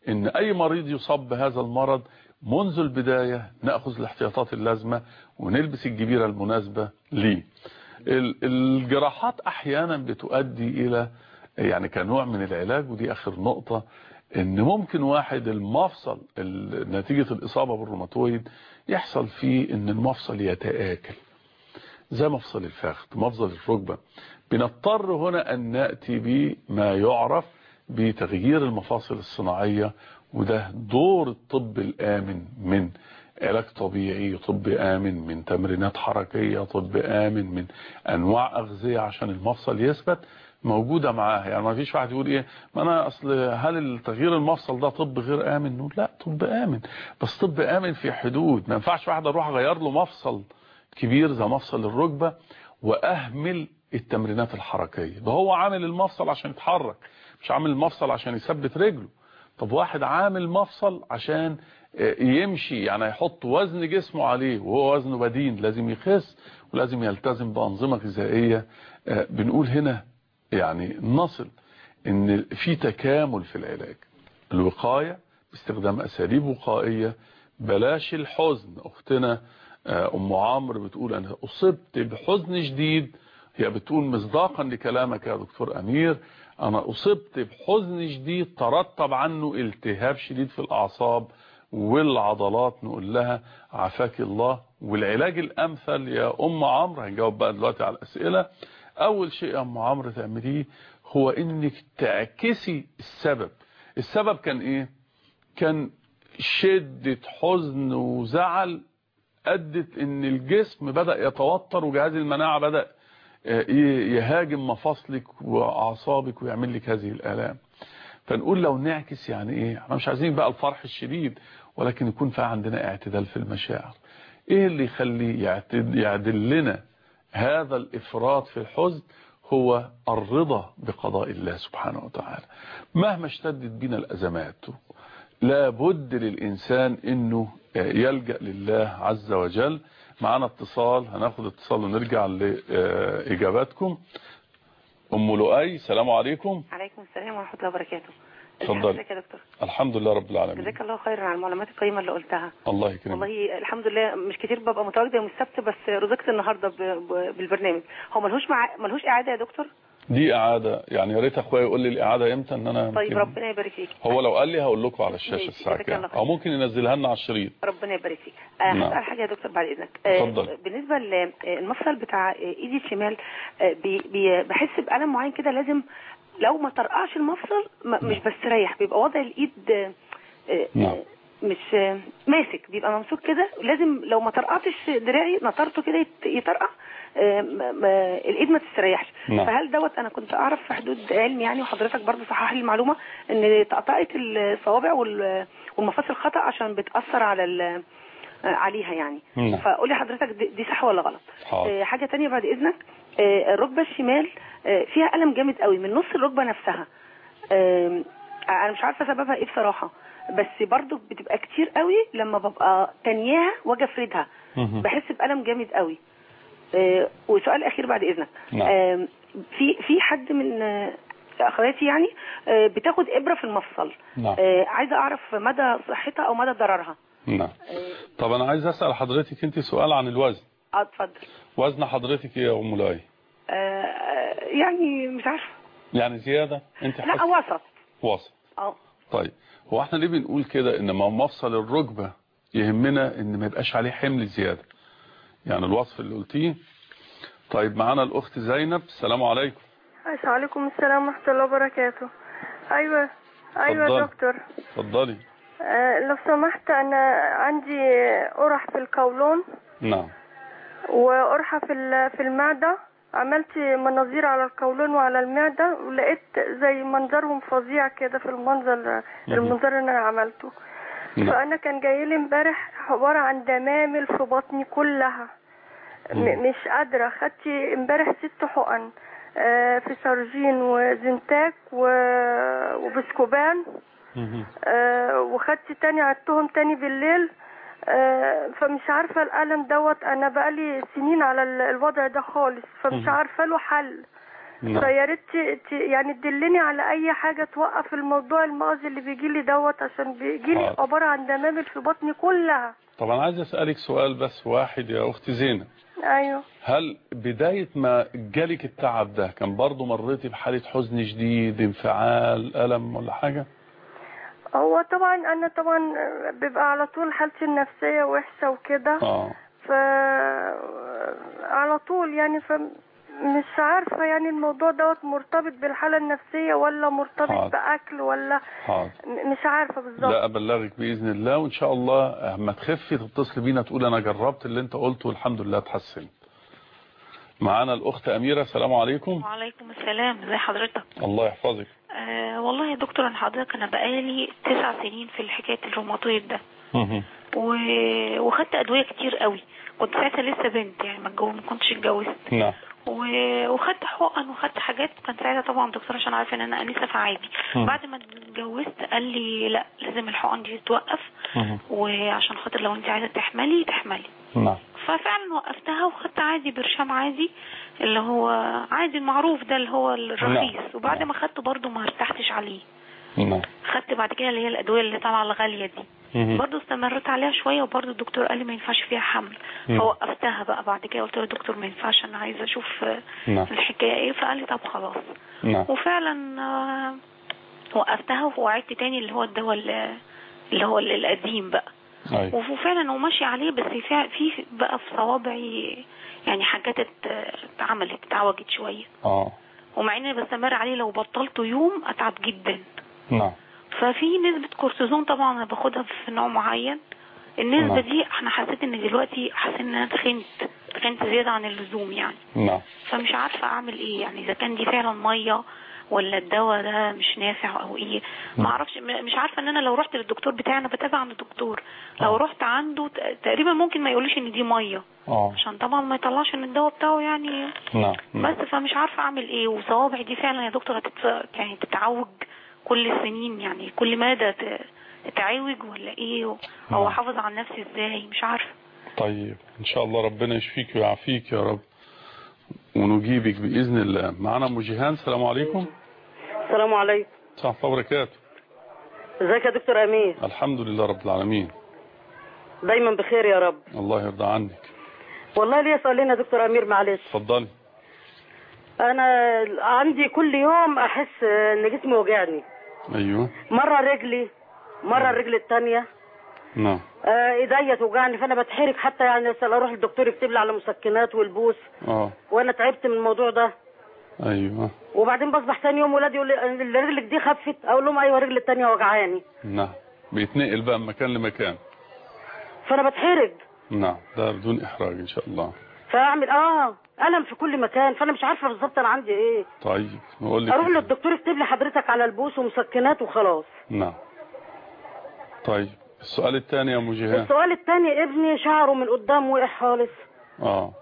ان اي مريض يصاب بهذا المرض منذ البداية نأخذ الاحتياطات اللازمة ونلبس الجبيرة المناسبة ليه ال- الجراحات احيانا بتؤدي الى يعني كنوع من العلاج ودي اخر نقطة ان ممكن واحد المفصل ال- نتيجة الاصابة بالروماتويد يحصل فيه ان المفصل يتآكل زي مفصل الفخذ مفصل الركبة بنضطر هنا أن نأتي بما يعرف بتغيير المفاصل الصناعية وده دور الطب الآمن من علاج طبيعي طب آمن من تمرينات حركية طب آمن من أنواع أغذية عشان المفصل يثبت موجودة معاه يعني ما فيش واحد يقول ايه ما انا اصل هل التغيير المفصل ده طب غير امن نقول لا طب امن بس طب امن في حدود ما ينفعش واحد اروح اغير له مفصل كبير زي مفصل الركبة واهمل التمرينات الحركية ده هو عامل المفصل عشان يتحرك مش عامل المفصل عشان يثبت رجله طب واحد عامل مفصل عشان يمشي يعني يحط وزن جسمه عليه وهو وزنه بدين لازم يخس ولازم يلتزم بأنظمة غذائية بنقول هنا يعني نصل ان في تكامل في العلاج الوقاية باستخدام اساليب وقائية بلاش الحزن اختنا ام عمرو بتقول انا اصبت بحزن شديد هي بتقول مصداقا لكلامك يا دكتور امير انا اصبت بحزن شديد ترتب عنه التهاب شديد في الاعصاب والعضلات نقول لها عافاك الله والعلاج الامثل يا ام عمرو هنجاوب بقى دلوقتي على الاسئله اول شيء يا ام عمرو تعمليه هو انك تعكسي السبب السبب كان ايه كان شدة حزن وزعل ادت ان الجسم بدأ يتوتر وجهاز المناعة بدأ يهاجم مفاصلك واعصابك ويعمل لك هذه الالام فنقول لو نعكس يعني ايه احنا مش عايزين بقى الفرح الشديد ولكن يكون في عندنا اعتدال في المشاعر ايه اللي يخلي يعدل لنا هذا الافراط في الحزن هو الرضا بقضاء الله سبحانه وتعالى مهما اشتدت بنا الازمات لابد للانسان انه يلجأ لله عز وجل معنا اتصال هناخد اتصال ونرجع لاجاباتكم ام لؤي السلام عليكم عليكم السلام ورحمه الله وبركاته اتفضل ازيك يا دكتور الحمد لله رب العالمين جزاك الله خيرا على المعلومات القيمه اللي قلتها الله يكرمك والله الحمد لله مش كتير ببقى متواجده يوم السبت بس رزقت النهارده ب... ب... بالبرنامج هو ملهوش مع... ملهوش اعاده يا دكتور دي اعاده يعني يا ريت اخويا يقول لي الاعاده امتى ان انا طيب يمكن- ربنا يبارك فيك هو لو قال لي هقول لكم على الشاشه ماشي، الساعه جزاك كام الله خير. او ممكن ينزلها لنا على الشريط ربنا يبارك فيك آه نعم. هسأل حاجة يا دكتور بعد إذنك آه اتفضل. بالنسبة للمفصل بتاع آه، إيدي الشمال آه بي بي بحس بألم معين كده لازم لو ما طرقعش المفصل ما مش بستريح بيبقى وضع الإيد آه، آه، نعم. مش آه، ماسك بيبقى ممسوك كده لازم لو ما طرقعتش دراعي نطرته كده يت- يطرقع آه، ما- ما- الايد ما تستريحش نعم. فهل دوت انا كنت اعرف في حدود علم يعني وحضرتك برضو صحح لي المعلومه ان تقطعه الصوابع وال- والمفاصل خطا عشان بتاثر على ال- عليها يعني نعم. فقولي حضرتك دي دي صح ولا غلط حاضر. آه، حاجه تانية بعد اذنك آه، الركبه الشمال آه، فيها الم جامد قوي من نص الركبه نفسها آم، انا مش عارفه سببها ايه بصراحه بس برضو بتبقى كتير قوي لما ببقى تانياها واجي افردها مهم. بحس بالم جامد قوي آه، وسؤال اخير بعد اذنك نعم. آم، في في حد من آه، اخواتي يعني آه، بتاخد ابره في المفصل نعم. آه، عايزه اعرف مدى صحتها او مدى ضررها نعم طب انا عايز اسال حضرتك انت سؤال عن الوزن اه اتفضل وزن حضرتك ايه يا ام لؤي آه، آه، يعني مش عارفه يعني زياده انت لا حاسه وسط وسط اه طيب هو احنا ليه بنقول كده ان ما مفصل الركبه يهمنا ان ما يبقاش عليه حمل زياده يعني الوصف اللي قلتيه طيب معانا الاخت زينب السلام عليكم عليكم السلام ورحمة الله وبركاته أيوة أيوة اتفضلي. دكتور اتفضلي آه لو سمحت أنا عندي قرح في القولون نعم وقرحة في ال- في المعدة عملت مناظير على القولون وعلى المعدة ولقيت زي منظرهم فظيع كده في المنظر المنظر اللي أنا عملته نعم فأنا كان جايلي امبارح عبارة عن دمامل في بطني كلها مم. م- مش قادرة خدت امبارح ست حقن آه، في سارجين وزنتاك و- وبسكوبان مهم. آه، وخدت تاني عدتهم تاني بالليل آه، فمش عارفة الألم دوت أنا بقالي سنين على ال- الوضع ده خالص فمش مم. عارفة له حل نعم. فيا ريت ت- ت- يعني تدلني على اي حاجه توقف الموضوع المؤذي اللي بيجي لي دوت عشان بيجي لي حاضر. عباره عن دمامل في بطني كلها طبعا عايز اسالك سؤال بس واحد يا اخت زينب ايوه هل بداية ما جالك التعب ده كان برضو مريتي بحالة حزن شديد انفعال ألم ولا حاجة هو طبعا انا طبعا بيبقى على طول حالتي النفسيه وحشه وكده اه ف على طول يعني ف مش عارفه يعني الموضوع دوت مرتبط بالحاله النفسيه ولا مرتبط حاضر. باكل ولا حاضر م- مش عارفه بالظبط لا أبلغك بإذن الله وإن شاء الله اما تخفي تتصل بينا تقول أنا جربت اللي أنت قلته والحمد لله اتحسنت معانا الأخت أميرة السلام عليكم وعليكم السلام ازي حضرتك الله يحفظك آه والله يا دكتور انا حضرتك انا بقالي تسع سنين في حكايه الروماتويد ده و... وخدت ادويه كتير قوي كنت ساعتها لسه بنت يعني ما اتجوز ما كنتش اتجوزت نعم و... وخدت حقن وخدت حاجات كان ساعتها طبعا الدكتور عشان عارفه ان انا انسه فعادي مم. بعد ما اتجوزت قال لي لا لازم الحقن دي تتوقف وعشان خاطر لو انت عايزه تحملي تحملي نعم ففعلا وقفتها وخدت عادي برشام عادي اللي هو عادي المعروف ده اللي هو الرخيص نعم. وبعد ما خدته برضه ما ارتحتش عليه نعم خدت بعد كده اللي هي الادويه اللي طالعه الغاليه دي مهم. برضه استمرت عليها شويه وبرضه الدكتور قال لي ما ينفعش فيها حمل مم. فوقفتها بقى بعد كده قلت له دكتور ما ينفعش انا عايزه اشوف آه، نعم الحكايه ايه فقال لي طب خلاص نعم وفعلا آه، وقفتها ووعدت تاني اللي هو الدواء اللي- اللي هو القديم بقى أيوة. وفعلا هو ماشي عليه بس في في بقى في صوابعي يعني حاجات ات- اتعملت اتعوجت شويه اه ومع اني بستمر عليه لو بطلته يوم اتعب جدا نعم ففي نسبة كورتيزون طبعا انا باخدها في نوع معين النسبة نعم. دي انا حسيت ان دلوقتي حسيت ان انا تخنت تخنت زيادة عن اللزوم يعني نعم فمش عارفة اعمل ايه يعني اذا كان دي فعلا مية ولا الدواء ده مش نافع او ايه ما اعرفش م- مش عارفة ان انا لو رحت للدكتور بتاعي انا بتابع عند الدكتور لو آه. رحت عنده ت- تقريبا ممكن ما يقوليش ان دي مية اه عشان طبعا ما يطلعش ان الدواء بتاعه يعني نعم نعم. بس فمش عارفه اعمل ايه وصوابعي دي فعلا يا دكتور هتت... يعني تتعوج كل السنين يعني كل مدى ت- تتعوج ولا ايه و- او نعم. احافظ على نفسي ازاي مش عارفه طيب ان شاء الله ربنا يشفيك ويعافيك يا رب ونجيبك باذن الله معنا ام جيهان السلام عليكم السلام عليكم ورحمه الله وبركاته ازيك يا دكتور امين الحمد لله رب العالمين دايما بخير يا رب الله يرضى عنك والله ليا سؤالين يا دكتور امير معلش اتفضلي انا عندي كل يوم احس ان جسمي وجعني ايوه مره رجلي مره الرجل التانية نعم آه، ايديا توجعني فانا بتحرك حتى يعني اسال اروح الدكتور يكتب لي على مسكنات والبوس اه وانا تعبت من الموضوع ده ايوه وبعدين بصبح تاني يوم ولادي يقول لي اللي رجلك دي خفت اقول لهم ايوه رجلي التانية وجعاني نعم بيتنقل بقى من مكان لمكان فانا بتحرج نعم ده بدون احراج ان شاء الله فاعمل اه الم في كل مكان فانا مش عارفه بالظبط انا عندي ايه طيب نقول لك اروح للدكتور يكتب لي حضرتك على البوس ومسكنات وخلاص نعم طيب السؤال الثاني يا ام جيهان السؤال التاني ابني شعره من قدام وقع خالص اه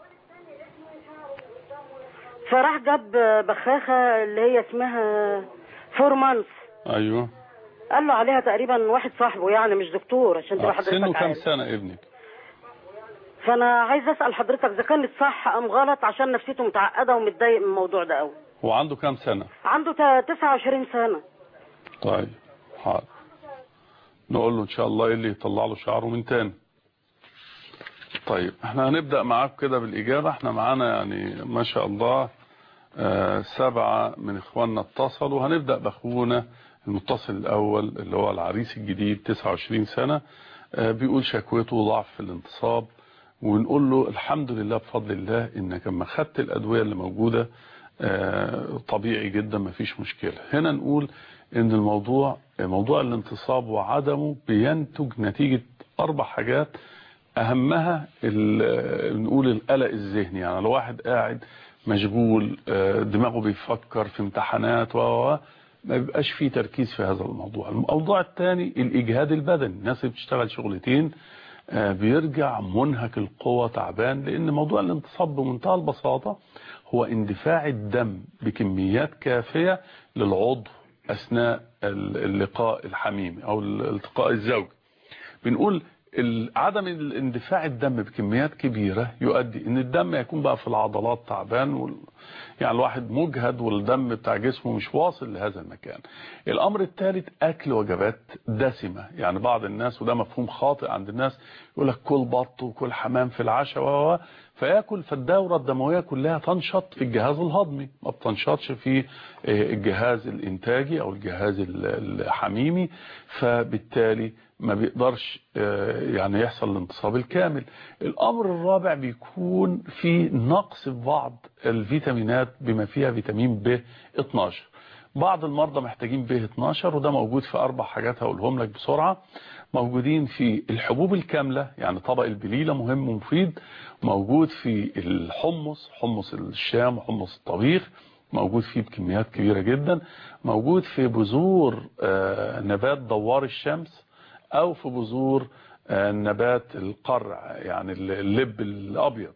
فراح جاب بخاخة اللي هي اسمها فور مانث ايوه قال له عليها تقريبا واحد صاحبه يعني مش دكتور عشان تبقى آه. سنه حضرتك كام عارف سنه ابنك فانا عايز اسال حضرتك اذا كانت صح ام غلط عشان نفسيته متعقده ومتضايق من الموضوع ده قوي هو عنده كام سنه عنده تا- 29 سنه طيب حاضر نقول له ان شاء الله ايه اللي يطلع له شعره من تاني طيب احنا هنبدأ معاك كده بالإجابة احنا معانا يعني ما شاء الله آه سبعة من اخواننا اتصلوا هنبدأ باخونا المتصل الاول اللي هو العريس الجديد 29 سنة آه بيقول شكوته ضعف في الانتصاب ونقول له الحمد لله بفضل الله انك لما خدت الادوية اللي موجودة آه طبيعي جدا ما فيش مشكلة هنا نقول ان الموضوع موضوع الانتصاب وعدمه بينتج نتيجة اربع حاجات اهمها نقول القلق الذهني يعني لو واحد قاعد مشغول دماغه بيفكر في امتحانات و ما بيبقاش فيه تركيز في هذا الموضوع الموضوع الثاني الاجهاد البدني الناس اللي بتشتغل شغلتين بيرجع منهك القوة تعبان لان موضوع الانتصاب بمنتهى البساطة هو اندفاع الدم بكميات كافية للعضو اثناء اللقاء الحميمي او الالتقاء الزوجي بنقول ال- عدم الاندفاع الدم بكميات كبيرة يؤدي ان الدم يكون بقى في العضلات تعبان وال... يعني الواحد مجهد والدم بتاع جسمه مش واصل لهذا المكان الامر الثالث اكل وجبات دسمة يعني بعض الناس وده مفهوم خاطئ عند الناس يقول لك كل بط وكل حمام في العشاء و و- فياكل فالدورة الدموية كلها تنشط في الجهاز الهضمي ما بتنشطش في آه، الجهاز الانتاجي او الجهاز ال- الحميمي فبالتالي ما بيقدرش آه، يعني يحصل الانتصاب الكامل الامر الرابع بيكون في نقص في بعض الفيتامينات بما فيها فيتامين ب 12 بعض المرضى محتاجين ب 12 وده موجود في اربع حاجات هقولهم لك بسرعة موجودين في الحبوب الكاملة يعني طبق البليلة مهم ومفيد موجود في الحمص حمص الشام وحمص الطبيخ موجود فيه بكميات كبيرة جدا موجود في بذور آه، نبات دوار الشمس او في بذور آه، نبات القرع يعني اللب الابيض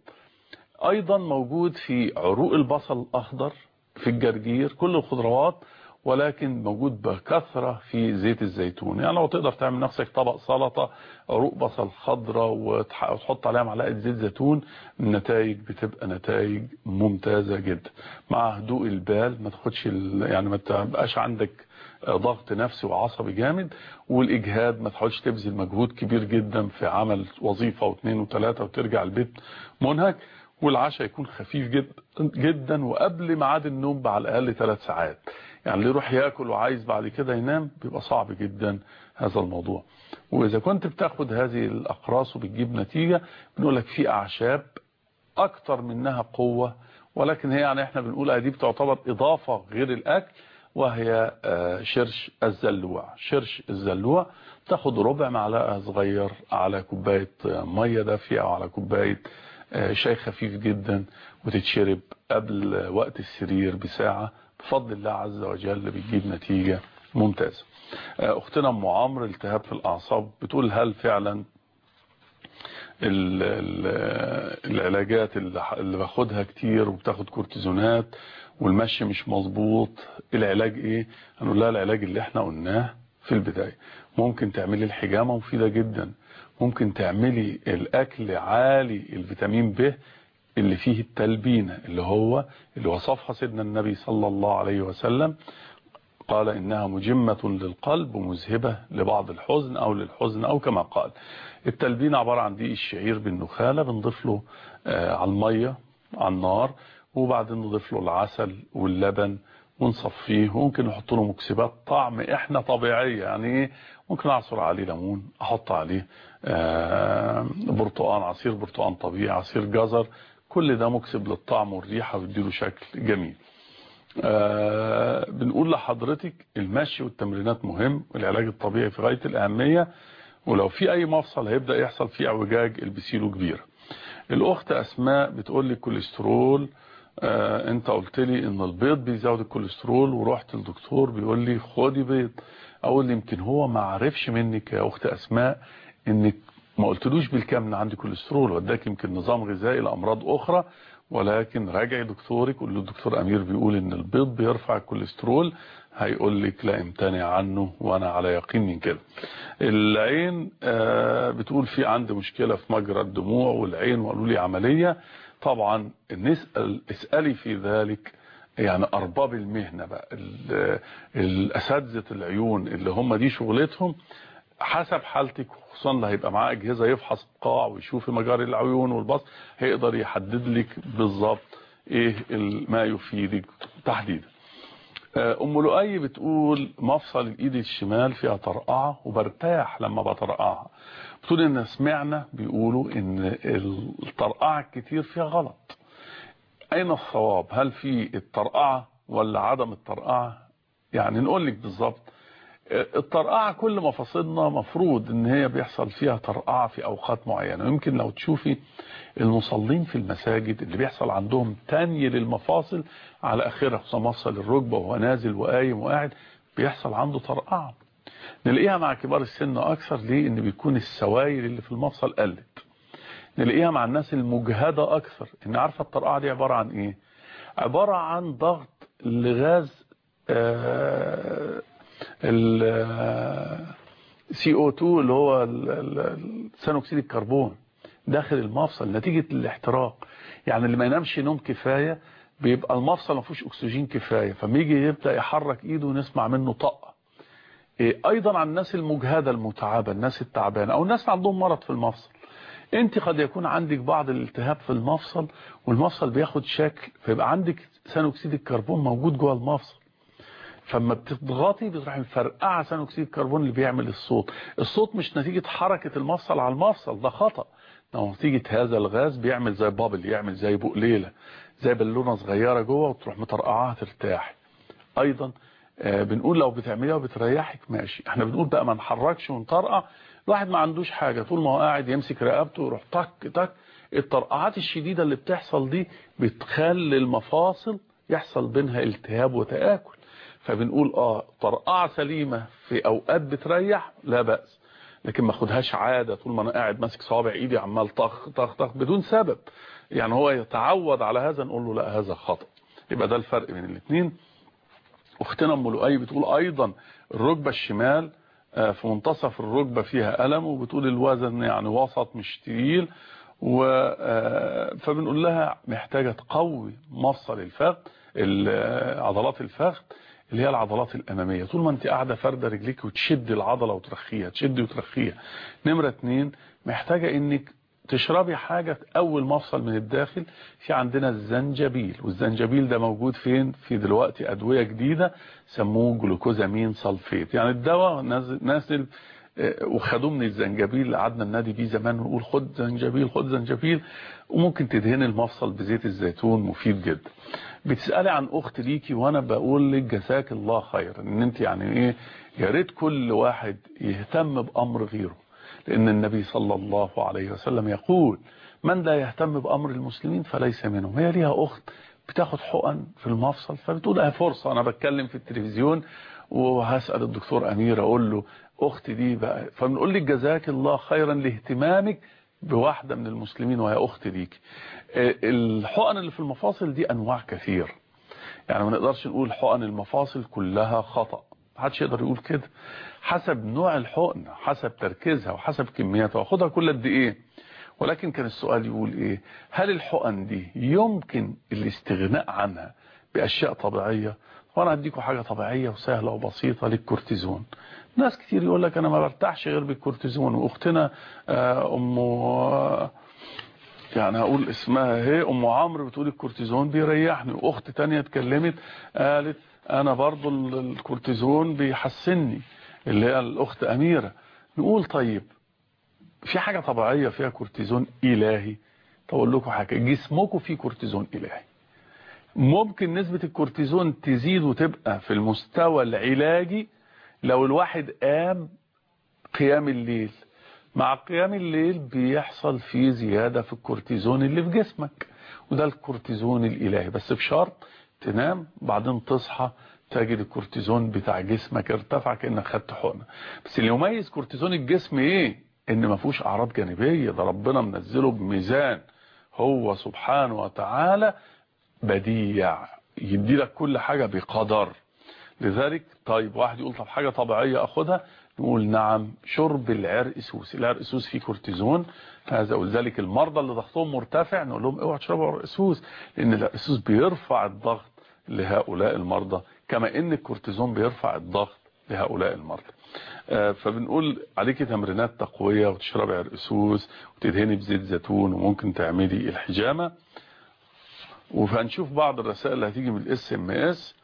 ايضا موجود في عروق البصل الاخضر في الجرجير كل الخضروات ولكن موجود بكثرة في زيت الزيتون يعني لو تقدر تعمل نفسك طبق سلطة عروق بصل خضراء وتح- وتحط عليها معلقة زيت زيتون النتائج بتبقى نتائج ممتازة جدا مع هدوء البال ما تاخدش ال- يعني ما تبقاش عندك ضغط نفسي وعصبي جامد والاجهاد ما تحاولش تبذل مجهود كبير جدا في عمل وظيفة واثنين وثلاثة وترجع البيت منهك والعشاء يكون خفيف جدا جدا وقبل ميعاد النوم على الاقل ثلاث ساعات يعني اللي يروح ياكل وعايز بعد كده ينام بيبقى صعب جدا هذا الموضوع واذا كنت بتاخد هذه الاقراص وبتجيب نتيجة بنقول لك في اعشاب اكتر منها قوة ولكن هي يعني احنا بنقول دي بتعتبر اضافة غير الاكل وهي آه، شرش الزلوع شرش الزلوع تاخد ربع معلقة صغير على كوباية آه، مية دافية او على كوباية آه، شاي خفيف جدا وتتشرب قبل وقت السرير بساعة بفضل الله عز وجل بتجيب نتيجة ممتازة آه، اختنا ام عمرو التهاب في الاعصاب بتقول هل فعلا ال- ال- العلاجات اللي ح- اللي باخدها كتير وبتاخد كورتيزونات والمشي مش مظبوط العلاج ايه هنقول لها العلاج اللي احنا قلناه في البداية ممكن تعملي الحجامة مفيدة جدا ممكن تعملي الاكل عالي الفيتامين ب اللي فيه التلبينة اللي هو اللي وصفها سيدنا النبي صلى الله عليه وسلم قال إنها مجمة للقلب ومذهبة لبعض الحزن أو للحزن أو كما قال التلبين عبارة عن دقيق الشعير بالنخالة بنضيف له آه، على المية على النار وبعدين نضيف له العسل واللبن ونصفيه وممكن نحط له مكسبات طعم احنا طبيعية يعني ايه ممكن اعصر عليه ليمون احط عليه آه، برتقان عصير برتقان طبيعي عصير جزر كل ده مكسب للطعم والريحة ويديله شكل جميل آه بنقول لحضرتك المشي والتمرينات مهم والعلاج الطبيعي في غاية الأهمية ولو في أي مفصل هيبدأ يحصل فيه اعوجاج البسيله كبيرة الأخت أسماء بتقول لي الكوليسترول آه انت قلت لي ان البيض بيزود الكوليسترول ورحت الدكتور بيقول لي خدي بيض اقول لي يمكن هو ما عرفش منك يا اخت اسماء انك ما قلتلوش بالكامل ان عندي كوليسترول وداك يمكن نظام غذائي لامراض اخرى ولكن راجعي دكتورك قول له الدكتور امير بيقول ان البيض بيرفع الكوليسترول هيقول لك لا امتنع عنه وانا على يقين من كده العين آه بتقول في عندي مشكلة في مجرى الدموع والعين وقالوا لي عملية طبعا نسأل اسألي في ذلك يعني ارباب المهنة بقى ال- الاساتذة العيون اللي هم دي شغلتهم حسب حالتك خصوصا اللي هيبقى معاه اجهزه يفحص القاع ويشوف مجاري العيون والبصر هيقدر يحدد لك بالظبط ايه ال- ما يفيدك تحديدا آه، ام لؤي بتقول مفصل الايد الشمال فيها طرقعه وبرتاح لما بطرقعها بتقول ان سمعنا بيقولوا ان الطرقعه الكتير فيها غلط اين الصواب هل في الطرقعه ولا عدم الطرقعه يعني نقول لك بالظبط الطرقعة كل مفاصلنا مفروض ان هي بيحصل فيها طرقعة في اوقات معينة يمكن لو تشوفي المصلين في المساجد اللي بيحصل عندهم تاني للمفاصل على اخرها خصوصا مفصل الركبة وهو نازل وقايم وقاعد بيحصل عنده طرقعة نلاقيها مع كبار السن اكثر ليه ان بيكون السوائل اللي في المفصل قلت نلاقيها مع الناس المجهدة اكثر ان عارفة الطرقعة دي عبارة عن ايه عبارة عن ضغط لغاز آه ال CO2 اللي هو ال- ال- ثاني اكسيد الكربون داخل المفصل نتيجة الاحتراق يعني اللي ما ينامش نوم كفاية بيبقى المفصل ما فيهوش اكسجين كفاية فما يجي يبدأ يحرك ايده ونسمع منه طقة إيه ايضا عن الناس المجهدة المتعبة الناس التعبانة او الناس اللي عندهم مرض في المفصل انت قد يكون عندك بعض الالتهاب في المفصل والمفصل بياخد شكل فيبقى عندك ثاني اكسيد الكربون موجود جوه المفصل فلما بتضغطي بتروح مفرقعه ثاني اكسيد الكربون اللي بيعمل الصوت الصوت مش نتيجة حركة المفصل على المفصل ده خطأ ده نتيجة هذا الغاز بيعمل زي بابل يعمل زي بقليلة زي بالونة صغيرة جوه وتروح مطرقعاها ترتاح ايضا آه بنقول لو بتعمليها وبتريحك ماشي احنا بنقول بقى ما نحركش ونطرقع الواحد ما عندوش حاجة طول ما هو قاعد يمسك رقبته ويروح تك تك الطرقعات الشديدة اللي بتحصل دي بتخلي المفاصل يحصل بينها التهاب وتآكل فبنقول اه طرقعة سليمة في اوقات بتريح لا بأس لكن ما خدهاش عادة طول ما انا قاعد ماسك صوابع ايدي عمال طخ طخ طخ بدون سبب يعني هو يتعود على هذا نقول له لا هذا خطأ يبقى ده الفرق بين الاثنين اختنا ام لؤي بتقول ايضا الركبة الشمال في منتصف الركبة فيها ألم وبتقول الوزن يعني وسط مش تقيل و فبنقول لها محتاجة تقوي مفصل الفخذ عضلات الفخذ اللي هي العضلات الأمامية طول ما انت قاعدة فردة رجليك وتشد العضلة وترخيها تشد وترخيها نمرة اتنين محتاجة انك تشربي حاجة تقوي المفصل من الداخل في عندنا الزنجبيل والزنجبيل ده موجود فين في دلوقتي أدوية جديدة سموه جلوكوزامين صلفيت يعني الدواء نازل, نازل وخدوه من الزنجبيل قعدنا النادي بيه زمان ونقول خد زنجبيل خد زنجبيل وممكن تدهن المفصل بزيت الزيتون مفيد جدا بتسألي عن اخت ليكي وانا بقول لك جزاك الله خير ان انت يعني ايه يا ريت كل واحد يهتم بامر غيره لأن النبي صلى الله عليه وسلم يقول من لا يهتم بأمر المسلمين فليس منهم هي ليها أخت بتاخد حقن في المفصل فبتقول اه فرصة أنا بتكلم في التلفزيون وهسأل الدكتور أمير أقول له أختي دي بقى فبنقول لك جزاك الله خيرا لاهتمامك بواحدة من المسلمين وهي أختي ليك الحقن اللي في المفاصل دي أنواع كثير يعني ما نقدرش نقول حقن المفاصل كلها خطأ محدش يقدر يقول كده حسب نوع الحقن حسب تركيزها وحسب كمياتها واخدها كل قد ايه ولكن كان السؤال يقول ايه هل الحقن دي يمكن الاستغناء عنها باشياء طبيعية وانا هديكم حاجة طبيعية وسهلة وبسيطة للكورتيزون ناس كتير يقول لك انا ما برتاحش غير بالكورتيزون واختنا ام يعني هقول اسمها هي ام عمرو بتقول الكورتيزون بيريحني واخت تانية اتكلمت قالت انا برضو الكورتيزون بيحسني اللي هي الاخت اميرة نقول طيب في حاجة طبيعية فيها كورتيزون الهي تقول لكم حاجة جسمكم فيه كورتيزون الهي ممكن نسبة الكورتيزون تزيد وتبقى في المستوى العلاجي لو الواحد قام قيام الليل مع قيام الليل بيحصل فيه زيادة في الكورتيزون اللي في جسمك وده الكورتيزون الالهي بس بشرط تنام بعدين تصحى تجد الكورتيزون بتاع جسمك ارتفع كأنك خدت حقنة بس اللي يميز كورتيزون الجسم ايه ان ما فيهوش اعراض جانبية ده ربنا منزله بميزان هو سبحانه وتعالى بديع يدي لك كل حاجة بقدر لذلك طيب واحد يقول طب حاجة طبيعية اخدها نقول نعم شرب العرقسوس العرقسوس فيه كورتيزون هذا ولذلك المرضى اللي ضغطهم مرتفع نقول لهم اوعوا تشربوا عرقسوس لان العرقسوس بيرفع الضغط لهؤلاء المرضى كما ان الكورتيزون بيرفع الضغط لهؤلاء المرضى فبنقول عليكي تمرينات تقوية وتشربي عرقسوس وتدهني بزيت زيتون وممكن تعملي الحجامة وهنشوف بعض الرسائل اللي هتيجي من الاس ام اس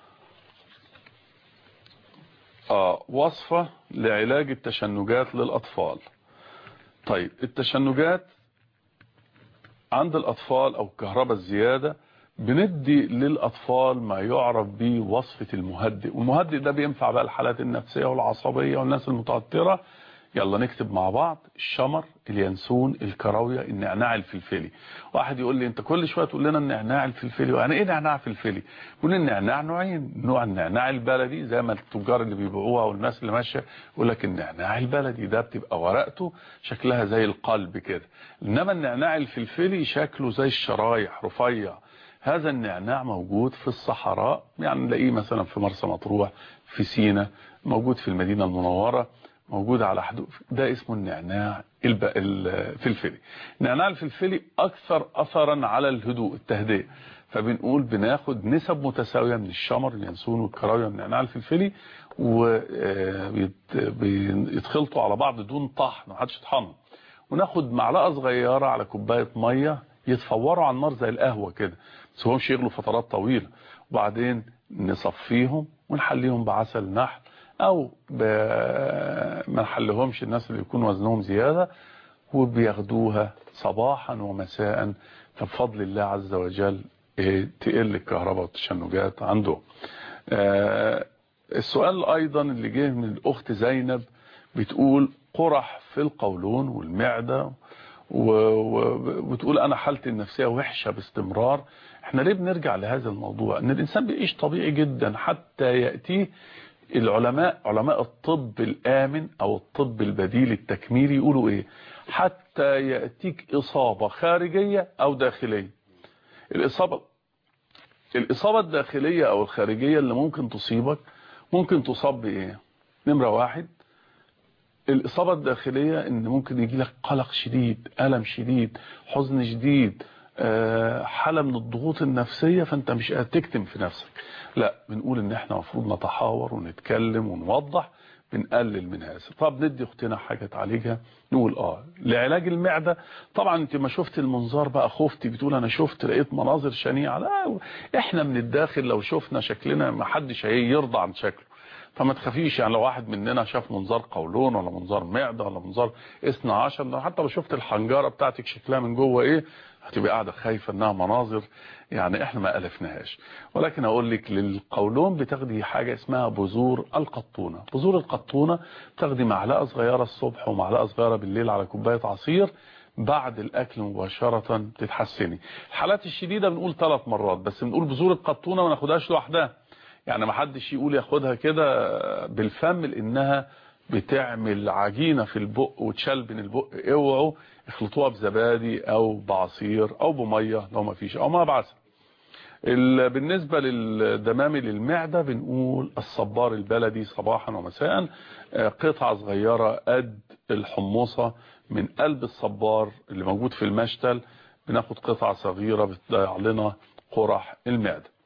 اه وصفة لعلاج التشنجات للأطفال طيب التشنجات عند الأطفال أو الكهرباء الزيادة بندي للأطفال ما يعرف به وصفة المهدئ والمهدئ ده بينفع بقى الحالات النفسية والعصبية والناس المتوترة يلا نكتب مع بعض الشمر اليانسون الكراوية النعناع الفلفلي واحد يقول لي انت كل شوية تقول لنا النعناع الفلفلي يعني ايه نعناع فلفلي يقول النعناع نوعين نوع النعناع البلدي زي ما التجار اللي بيبيعوها والناس اللي ماشيه يقول لك النعناع البلدي ده بتبقى ورقته شكلها زي القلب كده انما النعناع الفلفلي شكله زي الشرايح رفيع هذا النعناع موجود في الصحراء يعني نلاقيه مثلا في مرسى مطروح في سينا موجود في المدينة المنورة موجودة على حدود ده اسمه النعناع الب... الفلفلي النعناع الفلفلي أكثر أثرا على الهدوء التهدئة فبنقول بناخد نسب متساوية من الشمر اليانسون والكراوية من النعناع الفلفلي ويتخلطوا على بعض دون طحن محدش يطحنهم وناخد معلقة صغيرة على كوباية مية يتفوروا على النار زي القهوة كده بس همش يغلوا فترات طويلة وبعدين نصفيهم ونحليهم بعسل نحل او ما نحلهمش الناس اللي يكون وزنهم زيادة وبياخدوها صباحا ومساء فبفضل الله عز وجل تقل الكهرباء والتشنجات عندهم السؤال ايضا اللي جه من الاخت زينب بتقول قرح في القولون والمعدة وبتقول انا حالتي النفسية وحشة باستمرار احنا ليه بنرجع لهذا الموضوع ان الانسان بيعيش طبيعي جدا حتى يأتيه العلماء علماء الطب الآمن او الطب البديل التكميلي يقولوا ايه حتى يأتيك اصابة خارجية او داخلية الاصابة الاصابة الداخلية او الخارجية اللي ممكن تصيبك ممكن تصاب بايه نمرة واحد الإصابة الداخلية إن ممكن يجي لك قلق شديد ألم شديد حزن شديد حالة من الضغوط النفسية فأنت مش قادر تكتم في نفسك لا بنقول إن إحنا مفروض نتحاور ونتكلم ونوضح بنقلل من هذا طب ندي اختنا حاجة تعالجها نقول اه لعلاج المعدة طبعا انت ما شفت المنظار بقى خفتي بتقول انا شفت لقيت مناظر شنيعة لا احنا من الداخل لو شفنا شكلنا ما حدش هيرضى عن شكله فما تخافيش يعني لو واحد مننا شاف منظار قولون ولا منظار معدة ولا منظار اثنى عشر حتى لو شفت الحنجرة بتاعتك شكلها من جوه ايه هتبقى قاعدة خايفة انها مناظر يعني احنا ما ألفناهاش ولكن اقول لك للقولون بتاخدي حاجة اسمها بذور القطونة بذور القطونة بتاخدي معلقة صغيرة الصبح ومعلقة صغيرة بالليل على كوباية عصير بعد الاكل مباشرة تتحسني الحالات الشديدة بنقول ثلاث مرات بس بنقول بذور القطونة ما ناخدهاش لوحدها يعني ما حدش يقول ياخدها كده بالفم لانها بتعمل عجينة في البق وتشلبن البق اوعوا اخلطوها بزبادي او بعصير او بمية لو ما فيش او ما بعسل بالنسبة للدمامل للمعدة بنقول الصبار البلدي صباحا ومساء قطعة صغيرة قد الحمصة من قلب الصبار اللي موجود في المشتل بناخد قطعة صغيرة بتضيع لنا قرح المعدة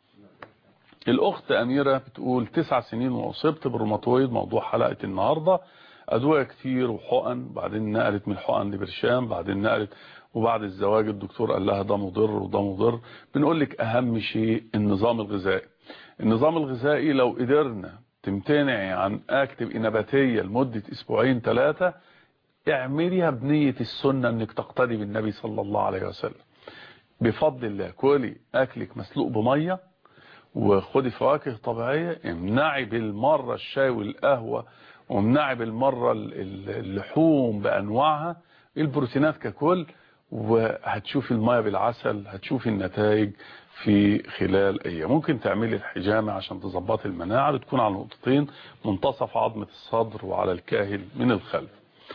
الأخت أميرة بتقول تسع سنين وأصبت بالروماتويد موضوع حلقة النهاردة أدوية كتير وحقن بعدين نقلت من الحقن لبرشام بعدين نقلت وبعد الزواج الدكتور قال لها ده مضر وده مضر بنقول لك أهم شيء النظام الغذائي النظام الغذائي لو قدرنا تمتنعي عن أكتب نباتية لمدة أسبوعين ثلاثة اعمليها بنية السنة انك تقتدي بالنبي صلى الله عليه وسلم بفضل الله كلي أكلك مسلوق بمية وخدي فواكه طبيعية امنعي بالمرة الشاي والقهوة وامنعي بالمرة اللحوم بأنواعها البروتينات ككل وهتشوفي المية بالعسل هتشوفي النتائج في خلال ايام ممكن تعملي الحجامة عشان تظبطي المناعة بتكون على نقطتين منتصف عظمة الصدر وعلى الكاهل من الخلف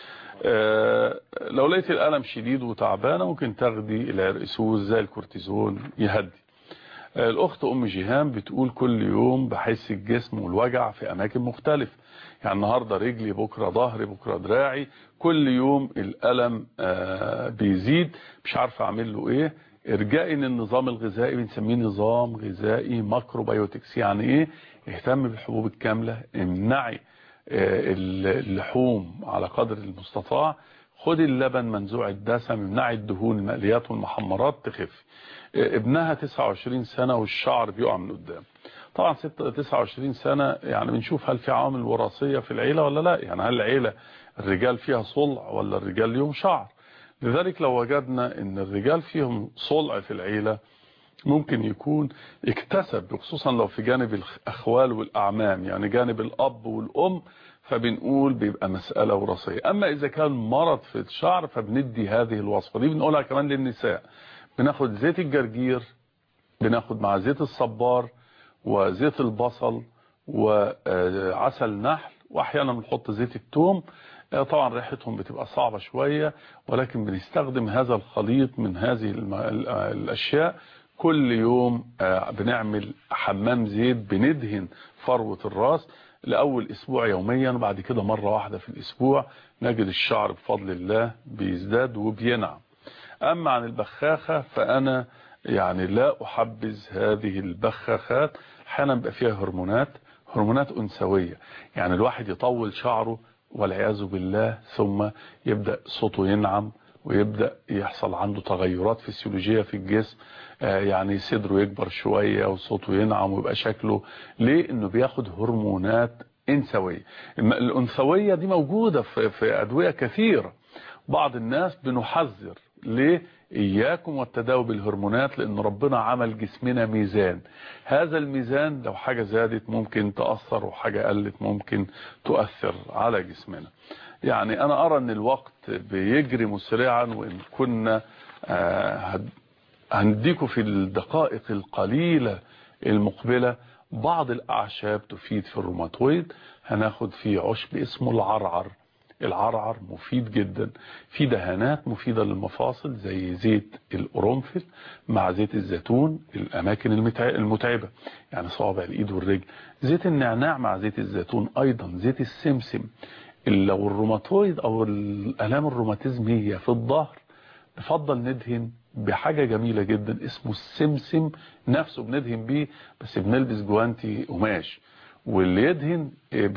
أه لو لقيتي الألم شديد وتعبانة ممكن تاخدي العرقسوس زي الكورتيزون يهدي الأخت أم جيهان بتقول كل يوم بحس الجسم والوجع في أماكن مختلفة يعني النهاردة رجلي بكرة ظهري بكرة دراعي كل يوم الألم بيزيد مش عارفة أعمل له إيه ارجائي للنظام الغذائي بنسميه نظام غذائي ماكروبيوتكس يعني إيه اهتم بالحبوب الكاملة امنعي اللحوم على قدر المستطاع خدي اللبن منزوع الدسم امنعي الدهون المقليات والمحمرات تخف ابنها 29 سنة والشعر بيقع من قدام طبعا 29 سنة يعني بنشوف هل في عوامل وراثية في العيلة ولا لا يعني هل العيلة الرجال فيها صلع ولا الرجال ليهم شعر لذلك لو وجدنا ان الرجال فيهم صلع في العيلة ممكن يكون اكتسب خصوصا لو في جانب الاخوال والاعمام يعني جانب الاب والام فبنقول بيبقى مسألة وراثية اما اذا كان مرض في الشعر فبندي هذه الوصفة دي بنقولها كمان للنساء بناخد زيت الجرجير بناخد مع زيت الصبار وزيت البصل وعسل نحل واحيانا بنحط زيت التوم طبعا ريحتهم بتبقى صعبة شوية ولكن بنستخدم هذا الخليط من هذه الاشياء كل يوم بنعمل حمام زيت بندهن فروة الراس لأول أسبوع يوميا وبعد كده مرة واحدة في الأسبوع نجد الشعر بفضل الله بيزداد وبينعم أما عن البخاخة فأنا يعني لا أحبذ هذه البخاخات أحيانا بيبقى فيها هرمونات هرمونات أنثوية يعني الواحد يطول شعره والعياذ بالله ثم يبدأ صوته ينعم ويبدأ يحصل عنده تغيرات فسيولوجية في الجسم آه يعني صدره يكبر شوية وصوته ينعم ويبقى شكله ليه انه بياخد هرمونات انثوية الانثوية دي موجودة في, في ادوية كثيرة بعض الناس بنحذر ليه إياكم والتداوي بالهرمونات لأن ربنا عمل جسمنا ميزان هذا الميزان لو حاجة زادت ممكن تأثر وحاجة قلت ممكن تؤثر على جسمنا يعني أنا أرى أن الوقت بيجري مسرعا وإن كنا هنديكم في الدقائق القليلة المقبلة بعض الأعشاب تفيد في الروماتويد هناخد فيه عشب اسمه العرعر العرعر مفيد جدا في دهانات مفيدة للمفاصل زي زيت القرنفل مع زيت الزيتون الأماكن المتعبة يعني صوابع الإيد والرجل زيت النعناع مع زيت الزيتون أيضا زيت السمسم لو الروماتويد أو الألام الروماتيزمية في الظهر نفضل ندهن بحاجة جميلة جدا اسمه السمسم نفسه بندهن بيه بس بنلبس جوانتي قماش واللي يدهن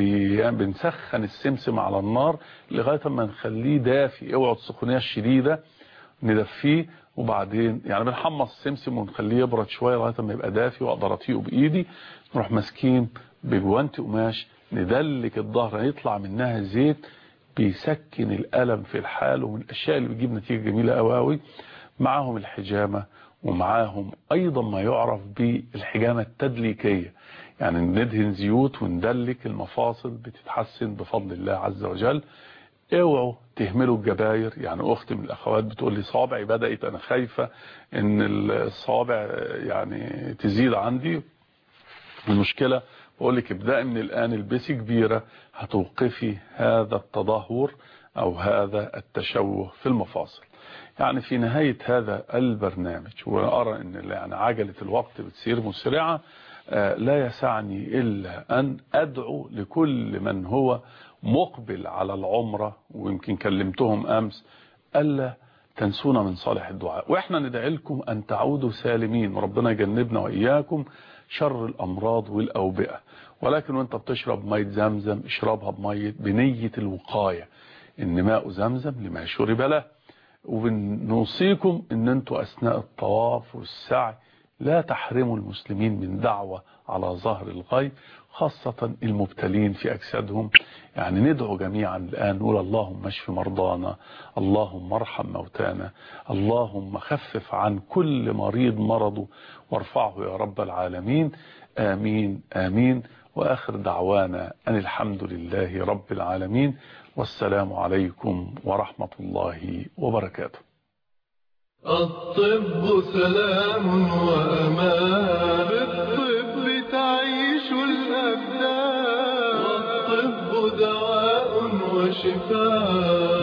بنسخن السمسم على النار لغاية ما نخليه دافي اوعوا السخونية الشديدة ندفيه وبعدين يعني بنحمص السمسم ونخليه يبرد شوية لغاية ما يبقى دافي واقدر اطيقه بايدي نروح ماسكين بجوانتي قماش ندلك الظهر يطلع منها زيت بيسكن الألم في الحال ومن الأشياء اللي بتجيب نتيجة جميلة قوي قوي معاهم الحجامة ومعاهم أيضا ما يعرف بالحجامة التدليكية يعني ندهن زيوت وندلك المفاصل بتتحسن بفضل الله عز وجل اوعوا تهملوا الجباير يعني اختي من الاخوات بتقول لي صابعي بدأت انا خايفة ان الصابع يعني تزيد عندي المشكلة بقول لك ابدأي من الآن البسي كبيرة هتوقفي هذا التدهور أو هذا التشوه في المفاصل يعني في نهاية هذا البرنامج وأرى أن يعني عجلة الوقت بتصير مسرعة لا يسعني إلا أن أدعو لكل من هو مقبل على العمرة ويمكن كلمتهم أمس ألا تنسونا من صالح الدعاء وإحنا ندعي لكم أن تعودوا سالمين وربنا يجنبنا وإياكم شر الأمراض والأوبئة ولكن وانت بتشرب مية زمزم اشربها بمية بنية الوقاية ان ماء زمزم لما شرب له وبنوصيكم ان انتوا اثناء الطواف والسعي لا تحرموا المسلمين من دعوة على ظهر الغيب خاصة المبتلين في أجسادهم يعني ندعو جميعا الآن نقول اللهم اشف مرضانا اللهم ارحم موتانا اللهم خفف عن كل مريض مرضه وارفعه يا رب العالمين آمين آمين وآخر دعوانا أن الحمد لله رب العالمين والسلام عليكم ورحمة الله وبركاته الطب سلام وأمان بالطب تعيش الأبدان والطب دواء وشفاء